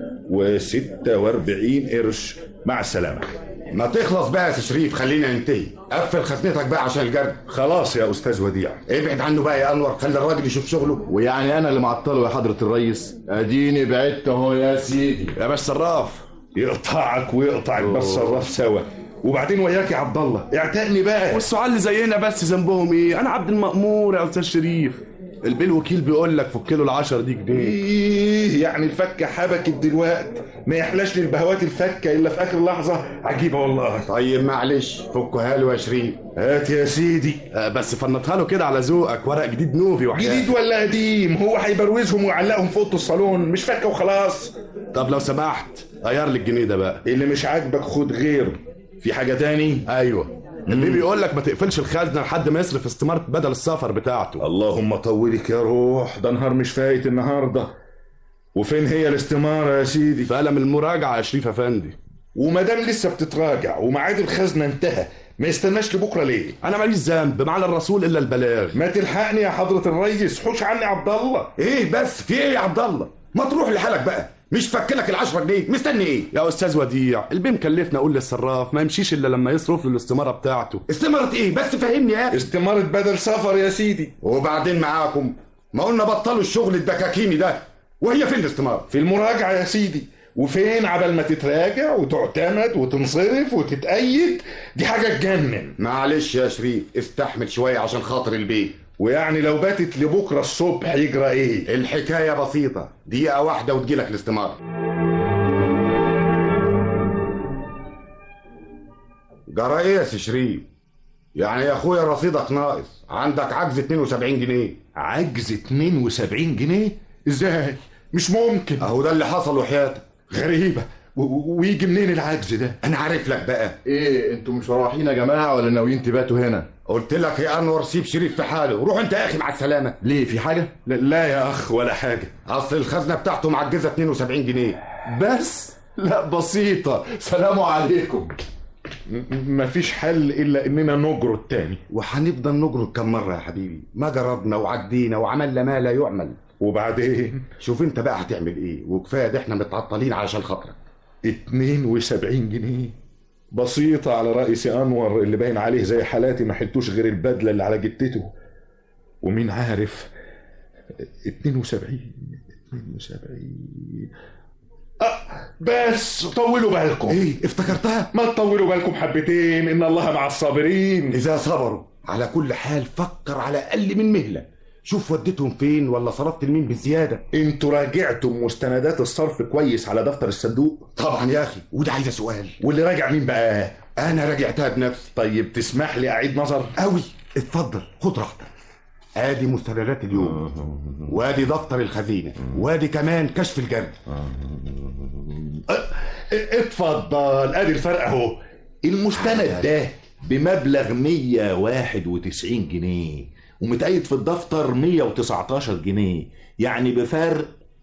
و46 قرش مع السلامه ما تخلص بقى يا شريف خلينا ننتهي قفل خزنتك بقى عشان الجرد خلاص يا استاذ وديع ابعد عنه بقى يا انور خلي الراجل يشوف شغله ويعني انا اللي معطله يا حضره الريس اديني بعدت اهو يا سيدي يا باش صراف يقطعك ويقطع الباش صراف سوا وبعدين وياك يا عبد الله اعتقني بقى والسؤال اللي زينا بس ذنبهم ايه انا عبد المأمور يا استاذ شريف البيه الوكيل بيقول لك فك له العشرة دي جنيه ايه يعني الفكه حبكت دلوقتي ما يحلاش للبهوات الفكه الا في اخر لحظه عجيبه والله طيب معلش فكها له يا شريف هات يا سيدي آه بس فنطها له كده على ذوقك ورق جديد نوفي وحياة جديد ولا قديم هو هيبروزهم ويعلقهم في اوضه الصالون مش فكه وخلاص طب لو سمحت غير لي الجنيه ده بقى اللي مش عاجبك خد غيره في حاجه تاني ايوه البيه بيقول لك ما تقفلش الخزنه لحد ما يصرف استماره بدل السفر بتاعته اللهم طولك يا روح ده نهار مش فايت النهارده وفين هي الاستماره يا سيدي فقلم المراجعه يا شريف افندي وما دام لسه بتتراجع وميعاد الخزنه انتهى ما يستناش لبكره ليه انا ماليش ذنب معنى الرسول الا البلاغ ما تلحقني يا حضره الريس حوش عني عبد الله ايه بس في ايه يا عبد الله ما تروح لحالك بقى مش فكلك العشرة جنيه مستني ايه يا استاذ وديع البيه مكلفنا اقول للصراف ما يمشيش الا لما يصرف له الاستماره بتاعته استمارة ايه بس فهمني يا اخي استماره بدل سفر يا سيدي وبعدين معاكم ما قلنا بطلوا الشغل الدكاكيني ده وهي فين الاستمارة في المراجعه يا سيدي وفين عبل ما تتراجع وتعتمد وتنصرف وتتأيد دي حاجة تجنن معلش يا شريف استحمل شوية عشان خاطر البيت ويعني لو باتت لبكرة الصبح يجرى ايه الحكاية بسيطة دقيقة واحدة وتجيلك الاستمارة جرى ايه يا سي شريف يعني يا اخويا رصيدك ناقص عندك عجز 72 جنيه عجز 72 جنيه ازاي مش ممكن اهو ده اللي حصل وحياتك غريبة و- و- ويجي منين العجز ده انا عارف لك بقى ايه انتوا مش رايحين يا جماعه ولا ناويين تباتوا هنا قلت لك يا انور سيب شريف في حاله روح انت يا اخي مع السلامه ليه في حاجه لا, لا يا اخ ولا حاجة اصل الخزنه بتاعته معجزه 72 جنيه بس لا بسيطه سلام عليكم م- مفيش حل الا اننا نجرد تاني وهنفضل نجرد كم مره يا حبيبي ما جربنا وعدينا وعملنا ما لا يعمل وبعدين شوف انت بقى هتعمل ايه وكفايه ده احنا متعطلين علشان خاطرك 72 جنيه بسيطة على رئيس أنور اللي باين عليه زي حالاتي ما حلتوش غير البدلة اللي على جتته ومين عارف 72 72 بس طولوا بالكم ايه افتكرتها ما تطولوا بالكم حبتين ان الله مع الصابرين اذا صبروا على كل حال فكر على اقل من مهله شوف وديتهم فين ولا صرفت لمين بالزياده انتوا راجعتم مستندات الصرف كويس على دفتر الصندوق طبعا يا اخي وده عايزه سؤال واللي راجع مين بقى انا راجعتها بنفسي طيب تسمح لي اعيد نظر قوي اتفضل خد راحتك ادي مستندات اليوم وادي دفتر الخزينه وادي كمان كشف الجرد اتفضل ادي الفرق اهو المستند ده بمبلغ 191 جنيه ومتقيد في الدفتر 119 جنيه يعني بفرق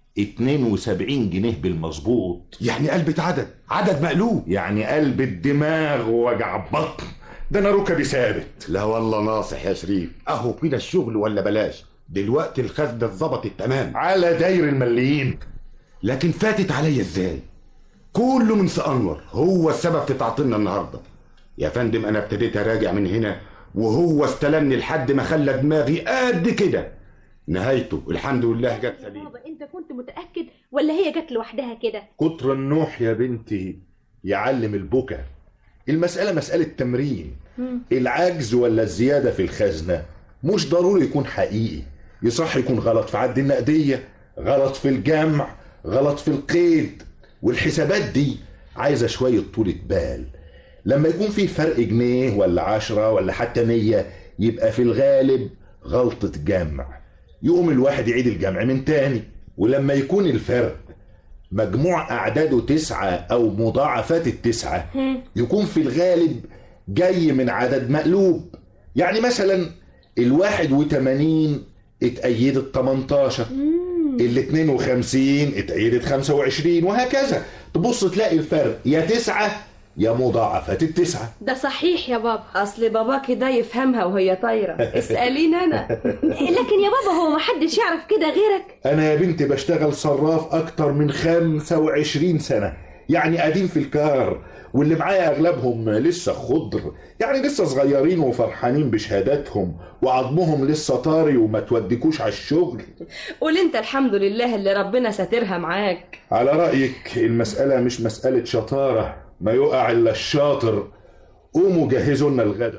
72 جنيه بالمظبوط يعني قلبة عدد عدد مقلوب يعني قلب الدماغ ووجع البطن ده انا ركبي ثابت لا والله ناصح يا شريف اهو كده الشغل ولا بلاش دلوقتي الخزنة اتظبطت تمام على داير المليين لكن فاتت عليا ازاي كله من انور هو السبب في تعطيلنا النهارده يا فندم انا ابتديت اراجع من هنا وهو استلمني لحد ما خلى دماغي قد كده نهايته الحمد لله جت سليم بابا انت كنت متاكد ولا هي جت لوحدها كده كتر النوح يا بنتي يعلم البكا المسألة مسألة تمرين العجز ولا الزيادة في الخزنة مش ضروري يكون حقيقي يصح يكون غلط في عد النقدية غلط في الجمع غلط في القيد والحسابات دي عايزة شوية طولة بال لما يكون في فرق جنيه ولا عشرة ولا حتى مية يبقى في الغالب غلطة جمع يقوم الواحد يعيد الجمع من تاني ولما يكون الفرق مجموع أعداده تسعة أو مضاعفات التسعة يكون في الغالب جاي من عدد مقلوب يعني مثلا الواحد وتمانين اتأيدت 18 ال 52 اتأيدت 25 وهكذا تبص تلاقي الفرق يا تسعة يا مضاعفات التسعة ده صحيح يا بابا اصل باباكي ده يفهمها وهي طايره اساليني انا لكن يا بابا هو محدش يعرف كده غيرك أنا يا بنتي بشتغل صراف أكتر من 25 سنة يعني قديم في الكار واللي معايا أغلبهم لسه خضر يعني لسه صغيرين وفرحانين بشهاداتهم وعظمهم لسه طاري وما توديكوش على الشغل قول انت الحمد لله اللي ربنا ساترها معاك على رأيك المسألة مش مسألة شطارة ما يقع إلا الشاطر قوموا جهزوا لنا الغدا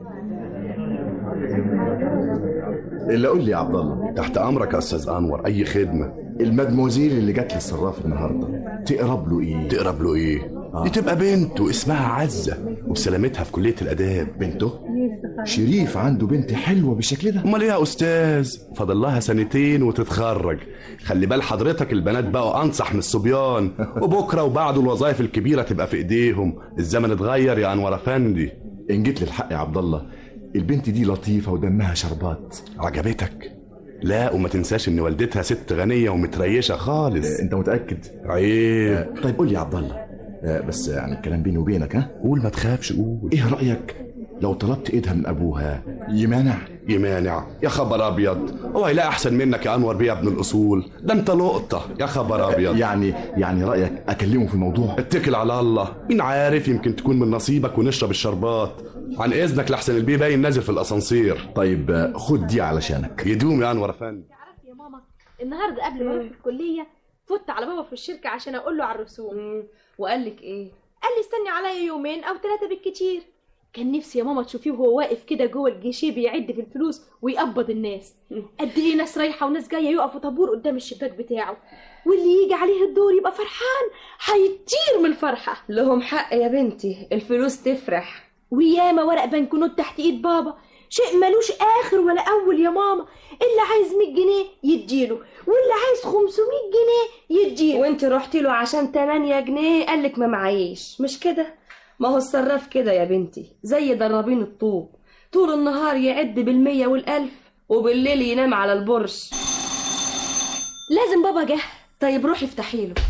اللي قول لي يا عبد الله تحت امرك يا استاذ انور اي خدمه المدموزيل اللي جات للصراف النهارده تقرب له ايه تقرب له ايه دي تبقى بنت واسمها عزه وبسلامتها في كليه الاداب بنته شريف عنده بنت حلوه بالشكل ده امال ايه يا استاذ فاضل لها سنتين وتتخرج خلي بال حضرتك البنات بقوا انصح من الصبيان وبكره وبعده الوظائف الكبيره تبقى في ايديهم الزمن اتغير يا انور افندي ان جيت للحق يا عبد الله البنت دي لطيفه ودمها شربات عجبتك لا وما تنساش ان والدتها ست غنيه ومتريشه خالص انت متاكد عيب طيب قول لي يا عبد الله بس يعني الكلام بيني وبينك ها قول ما تخافش قول ايه رايك لو طلبت ايدها من ابوها يمانع يمانع يا خبر ابيض هو هيلاقي احسن منك يا انور بيه يا ابن الاصول ده انت لقطه يا خبر ابيض يعني يعني رايك اكلمه في الموضوع اتكل على الله مين عارف يمكن تكون من نصيبك ونشرب الشربات عن اذنك لحسن البيه باين نازل في الاسانسير طيب خد دي علشانك يدوم يا انور افندي تعرفي يا ماما النهارده قبل ما اروح الكليه فت على بابا في الشركه عشان اقول له على الرسوم وقال لك ايه قال لي استني عليا يومين او ثلاثه بالكتير كان نفسي يا ماما تشوفيه وهو واقف كده جوه الجيشيه بيعد في الفلوس ويقبض الناس قد ايه ناس رايحه وناس جايه يقفوا طابور قدام الشباك بتاعه واللي يجي عليه الدور يبقى فرحان هيطير من الفرحه لهم حق يا بنتي الفلوس تفرح وياما ورق بنكنوت تحت ايد بابا شيء ملوش اخر ولا اول يا ماما اللي عايز 100 جنيه يديله واللي عايز 500 جنيه يديله وانت رحتي له عشان 8 جنيه قالك ما معيش مش كده ما هو الصراف كده يا بنتي زي درابين الطوب طول النهار يعد بالمية والألف وبالليل ينام على البرش لازم بابا جه طيب روحي افتحي له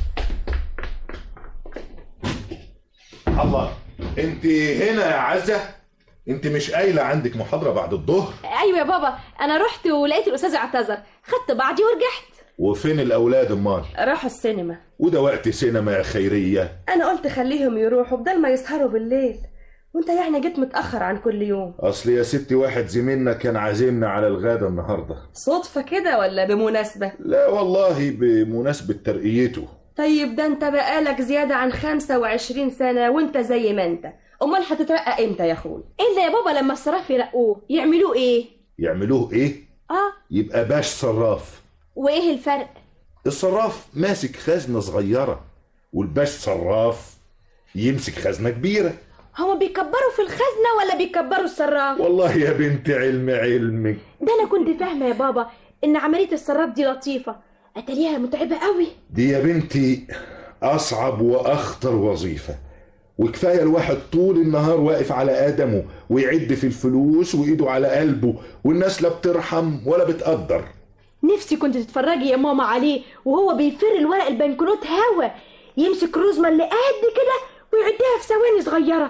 الله انت هنا يا عزة انت مش قايلة عندك محاضرة بعد الظهر ايوه يا بابا انا رحت ولقيت الاستاذ اعتذر خدت بعضي ورجعت وفين الأولاد امال راحوا السينما وده وقت سينما يا خيرية أنا قلت خليهم يروحوا بدل ما يسهروا بالليل وانت يعني جيت متأخر عن كل يوم أصل يا ستي واحد زميلنا كان عازمنا على الغدا النهاردة صدفة كده ولا بمناسبة لا والله بمناسبة ترقيته طيب ده انت بقالك زيادة عن 25 سنة وانت زي ما انت امال هتترقى امتى يا اخوي الا يا بابا لما الصراف يرقوه يعملوه ايه يعملوه ايه اه يبقى باش صراف وايه الفرق الصراف ماسك خزنة صغيرة والباش صراف يمسك خزنة كبيرة هما بيكبروا في الخزنة ولا بيكبروا الصراف والله يا بنت علم علمك ده انا كنت فاهمة يا بابا ان عملية الصراف دي لطيفة اتاريها متعبة قوي دي يا بنتي أصعب وأخطر وظيفة وكفاية الواحد طول النهار واقف على آدمه ويعد في الفلوس وإيده على قلبه والناس لا بترحم ولا بتقدر نفسي كنت تتفرجي يا ماما عليه وهو بيفر الورق البنكنوت هوا يمسك رزمة اللي قد كده ويعدها في ثواني صغيرة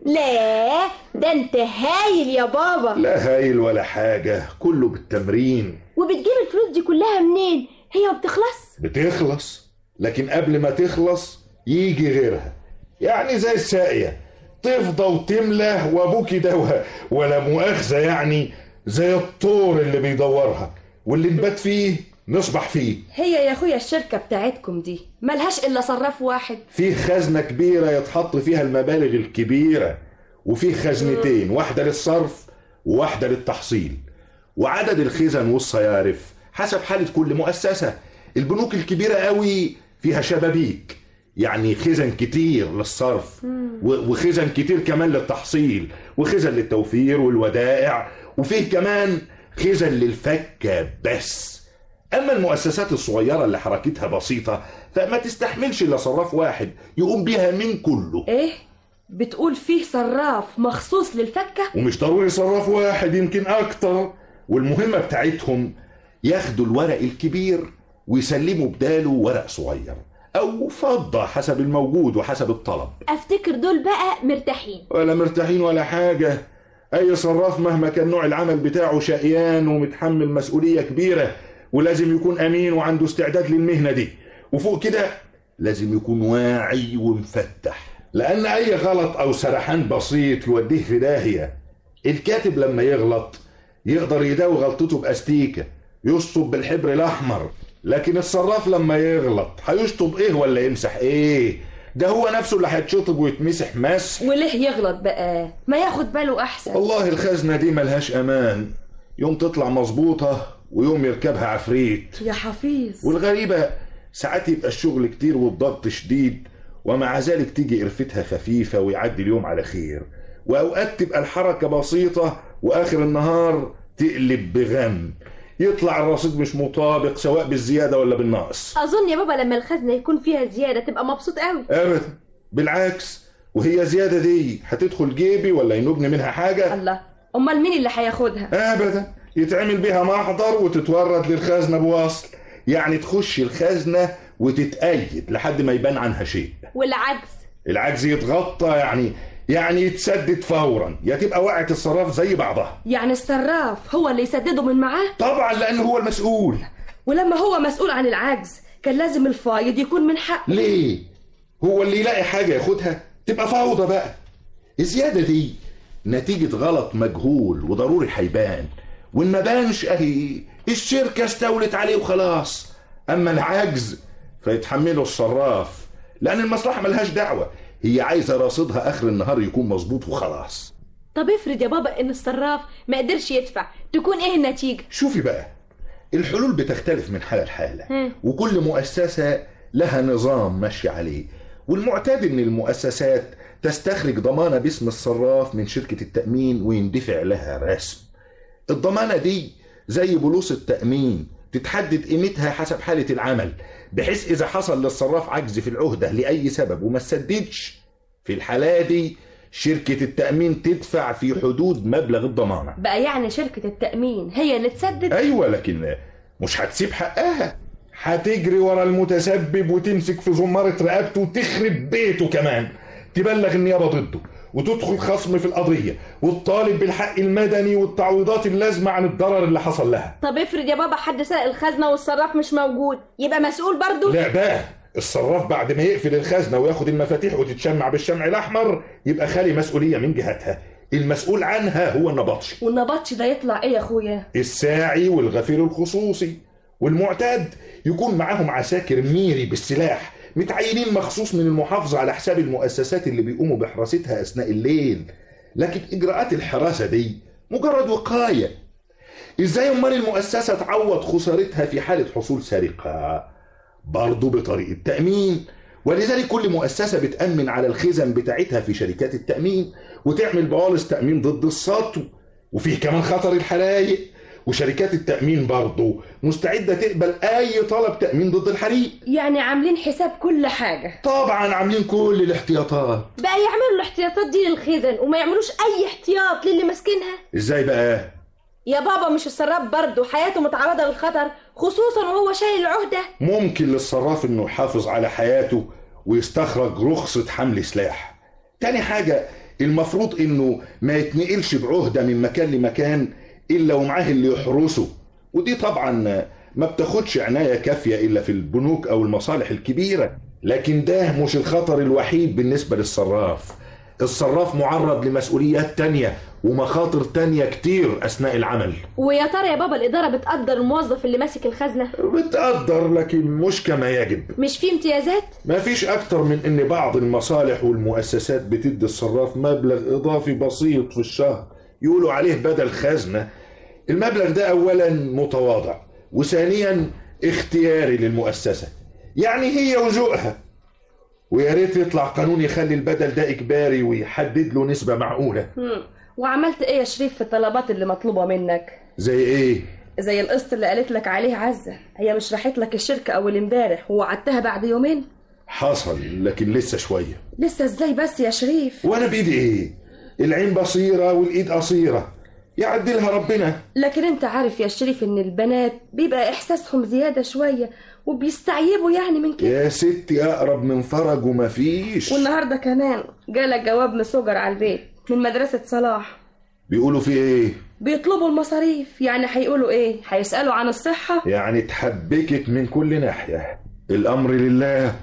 لا ده انت هايل يا بابا لا هايل ولا حاجة كله بالتمرين وبتجيب الفلوس دي كلها منين هي ما بتخلص بتخلص لكن قبل ما تخلص يجي غيرها يعني زي الساقية تفضى وتملى وابوكي ده و- ولا مؤاخذة يعني زي الطور اللي بيدورها واللي نبات فيه نصبح فيه هي يا اخويا الشركة بتاعتكم دي ملهاش الا صراف واحد في خزنة كبيرة يتحط فيها المبالغ الكبيرة وفي خزنتين واحدة للصرف وواحدة للتحصيل وعدد الخزن والصيارف حسب حالة كل مؤسسة البنوك الكبيرة قوي فيها شبابيك يعني خزن كتير للصرف و- وخزن كتير كمان للتحصيل وخزن للتوفير والودائع وفيه كمان خزن للفكة بس أما المؤسسات الصغيرة اللي حركتها بسيطة فما تستحملش إلا صراف واحد يقوم بيها من كله ايه بتقول فيه صراف مخصوص للفكة ومش ضروري صراف واحد يمكن أكتر والمهمة بتاعتهم ياخدوا الورق الكبير ويسلموا بداله ورق صغير أو فضة حسب الموجود وحسب الطلب افتكر دول بقى مرتاحين ولا مرتاحين ولا حاجة أي صراف مهما كان نوع العمل بتاعه شقيان ومتحمل مسؤولية كبيرة ولازم يكون أمين وعنده استعداد للمهنة دي وفوق كده لازم يكون واعي ومفتح لأن أي غلط أو سرحان بسيط يوديه في داهية الكاتب لما يغلط يقدر يداوي غلطته بأستيكة يشطب بالحبر الأحمر لكن الصراف لما يغلط هيشطب إيه ولا يمسح إيه ده هو نفسه اللي هيتشطب ويتمسح مسح وليه يغلط بقى ما ياخد باله احسن والله الخزنة دي ملهاش أمان يوم تطلع مظبوطة ويوم يركبها عفريت يا حفيظ والغريبة ساعات يبقى الشغل كتير والضغط شديد ومع ذلك تيجي قرفتها خفيفة ويعدي اليوم على خير وأوقات تبقى الحركة بسيطة وآخر النهار تقلب بغم يطلع الرصيد مش مطابق سواء بالزيادة ولا بالنقص اظن يا بابا لما الخزنة يكون فيها زيادة تبقى مبسوط قوي أبدا بالعكس وهي زيادة دي هتدخل جيبي ولا ينوبني منها حاجة الله امال مين اللي هياخدها ابدا يتعمل بيها محضر وتتورد للخزنه بوصل يعني تخش الخزنه وتتأيد لحد ما يبان عنها شيء والعجز العجز يتغطى يعني يعني يتسدد فورا يا تبقى وقعت الصراف زي بعضها يعني الصراف هو اللي يسدده من معاه طبعا لانه هو المسؤول ولما هو مسؤول عن العجز كان لازم الفايض يكون من حقه ليه هو اللي يلاقي حاجه ياخدها تبقى فوضى بقى الزياده دي نتيجه غلط مجهول وضروري هيبان وان ما بانش اهي الشركه استولت عليه وخلاص اما العجز فيتحمله الصراف لان المصلحه ملهاش دعوه هي عايزه رصيدها اخر النهار يكون مظبوط وخلاص طب افرض يا بابا ان الصراف ما قدرش يدفع تكون ايه النتيجة شوفي بقى الحلول بتختلف من حالة لحالة هم. وكل مؤسسة لها نظام ماشي عليه والمعتاد ان المؤسسات تستخرج ضمانة باسم الصراف من شركة التأمين ويندفع لها رسم الضمانة دي زي بلوص التأمين تتحدد قيمتها حسب حالة العمل بحيث إذا حصل للصراف عجز في العهدة لأي سبب وما سددش في الحالة دي شركة التأمين تدفع في حدود مبلغ الضمانة بقى يعني شركة التأمين هي اللي تسدد ايوه لكن مش هتسيب حقها هتجري ورا المتسبب وتمسك في زمارة رقبته وتخرب بيته كمان تبلغ النيابة ضده وتدخل خصم في القضية وتطالب بالحق المدني والتعويضات اللازمة عن الضرر اللي حصل لها طب افرض يا بابا حد سرق الخزنة والصراف مش موجود يبقى مسؤول برضو لا بقى الصراف بعد ما يقفل الخزنة وياخد المفاتيح وتتشمع بالشمع الأحمر يبقى خالي مسؤولية من جهتها المسؤول عنها هو النبطشي والنبطش ده يطلع ايه يا اخويا الساعي والغفير الخصوصي والمعتاد يكون معاهم عساكر ميري بالسلاح متعينين مخصوص من المحافظة على حساب المؤسسات اللي بيقوموا بحراستها أثناء الليل لكن إجراءات الحراسة دي مجرد وقاية إزاي أمال المؤسسة تعوض خسارتها في حالة حصول سرقة برضه بطريقة تأمين ولذلك كل مؤسسة بتأمن على الخزن بتاعتها في شركات التأمين وتعمل بوالص تأمين ضد السطو وفيه كمان خطر الحرايق وشركات التأمين برضه مستعدة تقبل أي طلب تأمين ضد الحريق يعني عاملين حساب كل حاجة طبعا عاملين كل الاحتياطات بقى يعملوا الاحتياطات دي للخزن وما يعملوش أي احتياط للي ماسكينها ازاي بقى يا بابا مش السراب برضه حياته متعرضة للخطر خصوصا وهو شايل العهدة ممكن للصراف انه يحافظ على حياته ويستخرج رخصة حمل سلاح تاني حاجة المفروض انه ما يتنقلش بعهدة من مكان لمكان الا ومعاه اللي يحرسه ودي طبعا ما بتاخدش عناية كافية الا في البنوك او المصالح الكبيرة لكن ده مش الخطر الوحيد بالنسبة للصراف الصراف معرض لمسؤوليات تانية ومخاطر تانية كتير أثناء العمل ويا ترى يا بابا الإدارة بتقدر الموظف اللي ماسك الخزنة بتقدر لكن مش كما يجب مش في امتيازات ما فيش أكتر من إن بعض المصالح والمؤسسات بتدي الصراف مبلغ إضافي بسيط في الشهر يقولوا عليه بدل خزنة المبلغ ده أولا متواضع وثانيا اختياري للمؤسسة يعني هي وذوقها ويا ريت يطلع قانون يخلي البدل ده إجباري ويحدد له نسبة معقولة مم. وعملت ايه يا شريف في الطلبات اللي مطلوبة منك زي إيه؟ زي القسط اللي قالت لك عليه عزة هي مش راحت لك الشركة أول امبارح ووعدتها بعد يومين حصل لكن لسه شوية لسه ازاي بس يا شريف وأنا بإيدي إيه؟ العين بصيرة والإيد قصيرة يعدلها ربنا لكن انت عارف يا شريف ان البنات بيبقى احساسهم زيادة شوية وبيستعيبوا يعني من كده يا ستي أقرب من فرج ومفيش والنهاردة كمان جالك جواب مسجر على البيت من مدرسة صلاح بيقولوا في إيه؟ بيطلبوا المصاريف يعني هيقولوا ايه هيسألوا عن الصحة يعني اتحبكت من كل ناحية الأمر لله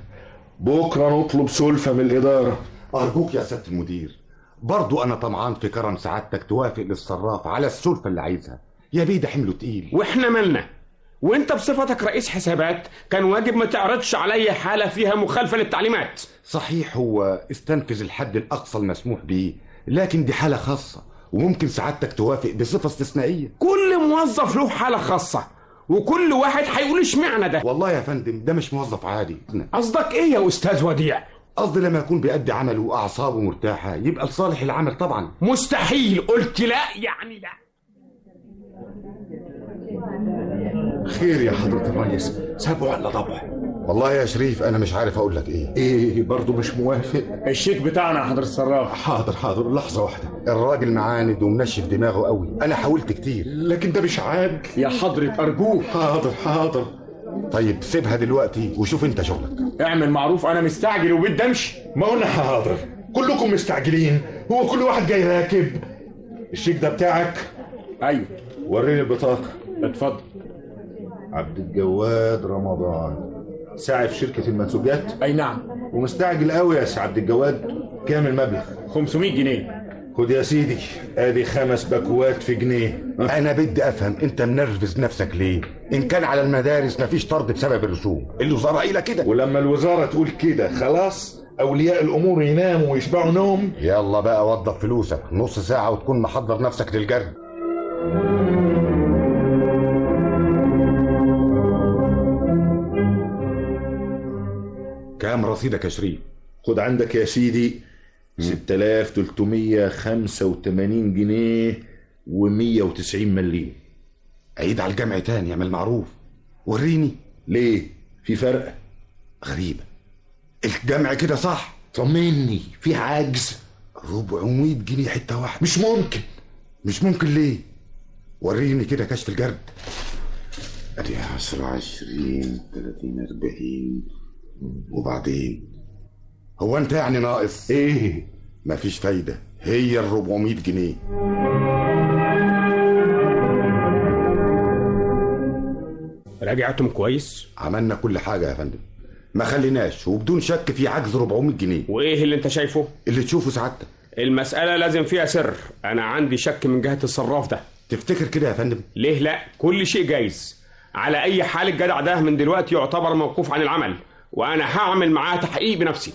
بكرة نطلب سلفة من الإدارة أرجوك يا سيادة المدير برضو أنا طمعان في كرم سعادتك توافق للصراف على السلفة اللي عايزها يا بيه ده حمله تقيل واحنا مالنا وانت بصفتك رئيس حسابات كان واجب ما تعرضش علي حالة فيها مخالفة للتعليمات صحيح هو استنفذ الحد الأقصى المسموح به لكن دي حالة خاصة وممكن سعادتك توافق بصفة استثنائية كل موظف له حالة خاصة وكل واحد هيقول اشمعنى ده والله يا فندم ده مش موظف عادي قصدك ايه يا استاذ وديع قصدي لما يكون بيأدي عمله وأعصابه مرتاحة يبقى لصالح العمل طبعا مستحيل قلت لا يعني لا خير يا حضرة الرئيس سابوا ولا ضبع والله يا شريف أنا مش عارف أقول لك إيه إيه برضه مش موافق الشيك بتاعنا يا حضرة الصراف حاضر حاضر لحظة واحدة الراجل معاند ومنشف دماغه قوي أنا حاولت كتير لكن ده مش عادل يا حضرة أرجوك حاضر حاضر طيب سيبها دلوقتي وشوف انت شغلك اعمل معروف انا مستعجل وبدي امشي ما قلنا حاضر كلكم مستعجلين هو كل واحد جاي راكب الشيك ده بتاعك ايوه وريني البطاقة اتفضل عبد الجواد رمضان ساعي في شركة المنسوجات اي نعم ومستعجل قوي يا سي عبد الجواد كام المبلغ 500 جنيه خد يا سيدي ادي خمس باكوات في جنيه انا بدي افهم انت منرفز نفسك ليه ان كان على المدارس مفيش طرد بسبب الرسوم الوزاره قايله كده ولما الوزاره تقول كده خلاص اولياء الامور يناموا ويشبعوا نوم يلا بقى وظف فلوسك نص ساعه وتكون محضر نفسك للجرد كام رصيدك يا شريف خد عندك يا سيدي 6385 جنيه و190 مليم عيد على الجمع تاني اعمل معروف وريني ليه في فرق غريبة الجمع كده صح طمني في عجز 400 جنيه حتة واحدة مش ممكن مش ممكن ليه وريني كده كشف الجرد ادي 10 20 30 40 وبعدين هو انت يعني ناقص ايه مفيش فايدة هي ال 400 جنيه راجعتم كويس عملنا كل حاجة يا فندم ما خليناش وبدون شك في عجز 400 جنيه وايه اللي انت شايفه اللي تشوفه سعادتك المسألة لازم فيها سر انا عندي شك من جهة الصراف ده تفتكر كده يا فندم ليه لا كل شيء جايز على اي حال الجدع ده من دلوقتي يعتبر موقوف عن العمل وانا هعمل معاه تحقيق بنفسي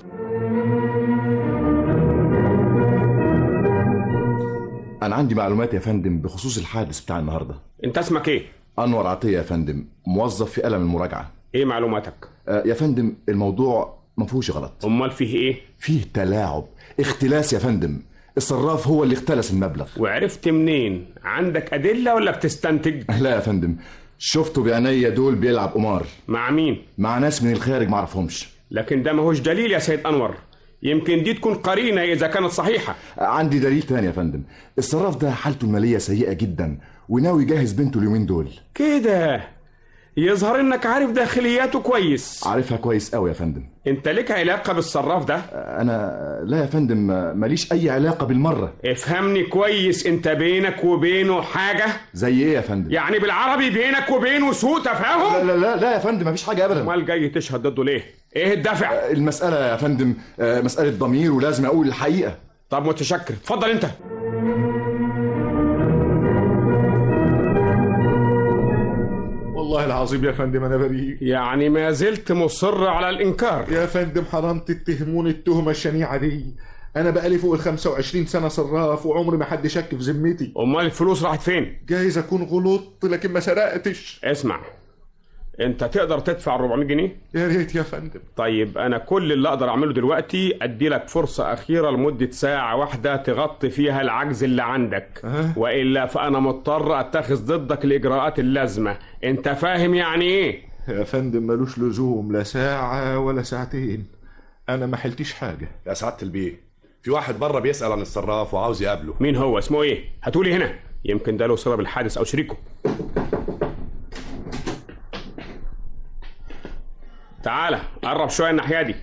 انا عندي معلومات يا فندم بخصوص الحادث بتاع النهارده انت اسمك ايه انور عطيه يا فندم موظف في قلم المراجعه ايه معلوماتك آه يا فندم الموضوع ما فيهوش غلط امال فيه ايه فيه تلاعب اختلاس يا فندم الصراف هو اللي اختلس المبلغ وعرفت منين عندك ادله ولا بتستنتج لا يا فندم شفته بعينيا دول بيلعب قمار مع مين مع ناس من الخارج ما اعرفهمش لكن ده ماهوش دليل يا سيد انور يمكن دي تكون قرينه اذا كانت صحيحه عندي دليل تاني يا فندم الصراف ده حالته الماليه سيئه جدا وناوي يجهز بنته اليومين دول كده يظهر انك عارف داخلياته كويس عارفها كويس قوي يا فندم انت لك علاقه بالصراف ده انا لا يا فندم ماليش اي علاقه بالمره افهمني كويس انت بينك وبينه حاجه زي ايه يا فندم يعني بالعربي بينك وبينه سوء تفاهم لا لا لا يا فندم مفيش حاجه ابدا امال جاي تشهد ضده ليه ايه الدافع المساله يا فندم مساله ضمير ولازم اقول الحقيقه طب متشكر اتفضل انت والله العظيم يا فندم انا بريء يعني ما زلت مصر على الانكار يا فندم حرام تتهموني التهمه الشنيعه دي انا بقالي فوق ال 25 سنه صراف وعمري ما حد شك في ذمتي امال الفلوس راحت فين جايز اكون غلطت لكن ما سرقتش اسمع انت تقدر تدفع 400 جنيه يا ريت يا فندم طيب انا كل اللي اقدر اعمله دلوقتي ادي لك فرصه اخيره لمده ساعه واحده تغطي فيها العجز اللي عندك أه؟ والا فانا مضطر اتخذ ضدك الاجراءات اللازمه انت فاهم يعني ايه يا فندم ملوش لزوم لا ساعه ولا ساعتين انا ما حلتش حاجه يا سعاده البيه في واحد بره بيسال عن الصراف وعاوز يقابله مين هو اسمه ايه هاتولي هنا يمكن ده له صله بالحادث او شريكه تعالى قرب شويه الناحيه دي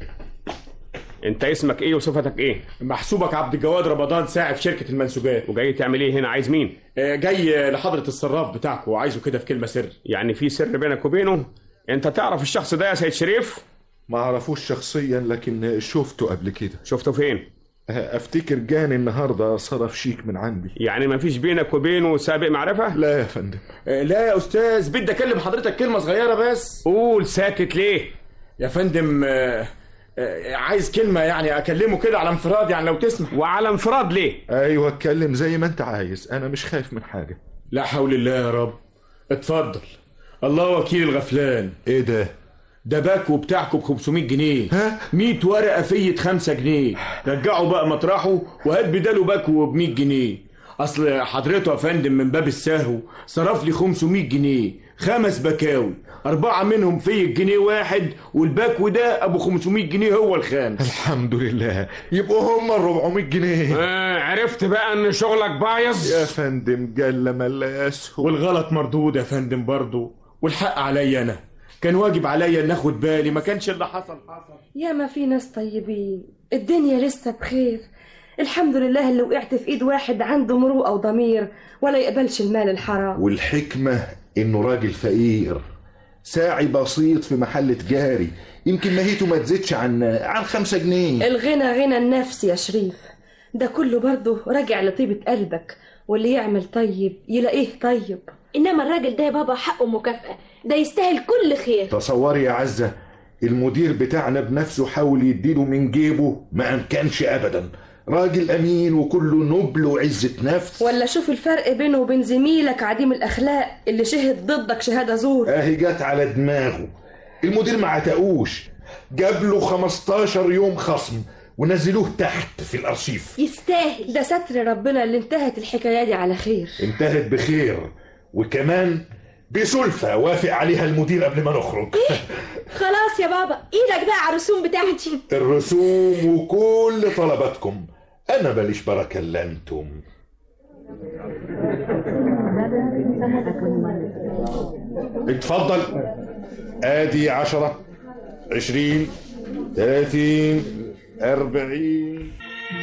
انت اسمك ايه وصفتك ايه محسوبك عبد الجواد رمضان ساعد في شركه المنسوجات وجاي تعمل ايه هنا عايز مين آه جاي لحضره الصراف بتاعك وعايزه كده في كلمه سر يعني في سر بينك وبينه انت تعرف الشخص ده يا سيد شريف ما اعرفوش شخصيا لكن شفته قبل كده شفته فين افتكر جاني النهارده صرف شيك من عندي يعني ما فيش بينك وبينه سابق معرفه لا يا فندم آه لا يا استاذ بدي اكلم حضرتك كلمه صغيره بس قول ساكت ليه يا فندم آه آه عايز كلمة يعني أكلمه كده على انفراد يعني لو تسمح وعلى انفراد ليه؟ أيوة اتكلم زي ما أنت عايز أنا مش خايف من حاجة لا حول الله يا رب اتفضل الله وكيل الغفلان إيه ده؟ ده باكو بتاعكم ب 500 جنيه ها 100 ورقة فية 5 جنيه رجعوا بقى مطرحه وهات بداله باكو ب 100 جنيه أصل حضرته يا فندم من باب السهو صرف لي 500 جنيه خمس بكاوي أربعة منهم في الجنيه واحد والباكو ده أبو 500 جنيه هو الخامس الحمد لله يبقوا هم ال 400 جنيه آه عرفت بقى إن شغلك بايظ يا فندم جل ملاس والغلط مردود يا فندم برضه والحق عليا أنا كان واجب عليا ان اخد بالي ما كانش اللي حصل حصل يا ما في ناس طيبين الدنيا لسه بخير الحمد لله اللي وقعت في ايد واحد عنده مروءه وضمير ولا يقبلش المال الحرام والحكمه انه راجل فقير ساعي بسيط في محل تجاري يمكن ماهيته ما تزيدش عن عن خمسة جنيه الغنى غنى النفس يا شريف ده كله برضه راجع لطيبة قلبك واللي يعمل طيب يلاقيه طيب انما الراجل ده يا بابا حقه مكافأة ده يستاهل كل خير تصوري يا عزة المدير بتاعنا بنفسه حاول يديله من جيبه ما امكنش ابدا راجل امين وكله نبل وعزة نفس ولا شوف الفرق بينه وبين زميلك عديم الاخلاق اللي شهد ضدك شهادة زور اهي جت على دماغه المدير ما عتقوش جاب له 15 يوم خصم ونزلوه تحت في الارشيف يستاهل ده ستر ربنا اللي انتهت الحكاية دي على خير انتهت بخير وكمان بسلفة وافق عليها المدير قبل ما نخرج إيه؟ خلاص يا بابا ايدك بقى على الرسوم بتاعتي الرسوم وكل طلباتكم انا ماليش بركة الا انتم اتفضل ادي عشرة عشرين ثلاثين أربعين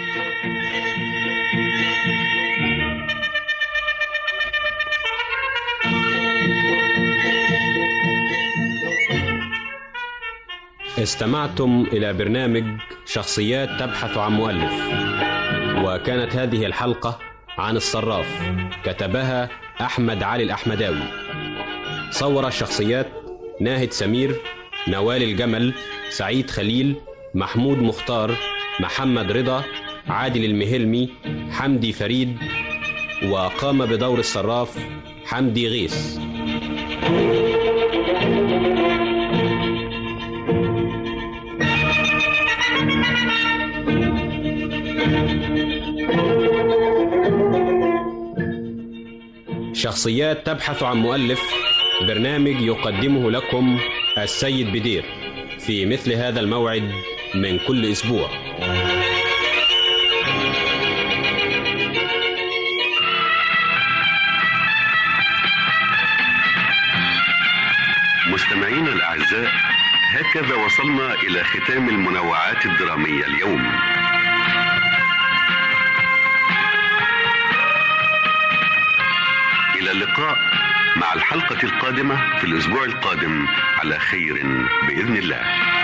استمعتم إلى برنامج شخصيات تبحث عن مؤلف وكانت هذه الحلقة عن الصراف كتبها أحمد علي الأحمداوي صور الشخصيات ناهد سمير نوال الجمل سعيد خليل محمود مختار محمد رضا عادل المهلمي حمدي فريد وقام بدور الصراف حمدي غيث شخصيات تبحث عن مؤلف برنامج يقدمه لكم السيد بدير في مثل هذا الموعد من كل اسبوع مستمعينا الأعزاء هكذا وصلنا إلى ختام المنوعات الدرامية اليوم إلى اللقاء مع الحلقة القادمة في الأسبوع القادم على خير بإذن الله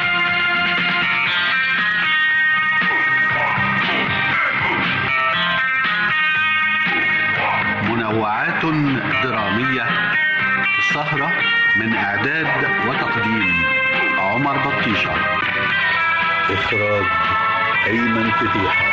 منوعات درامية سهرة من إعداد وتقديم عمر بطيشة إخراج أيمن فتيحة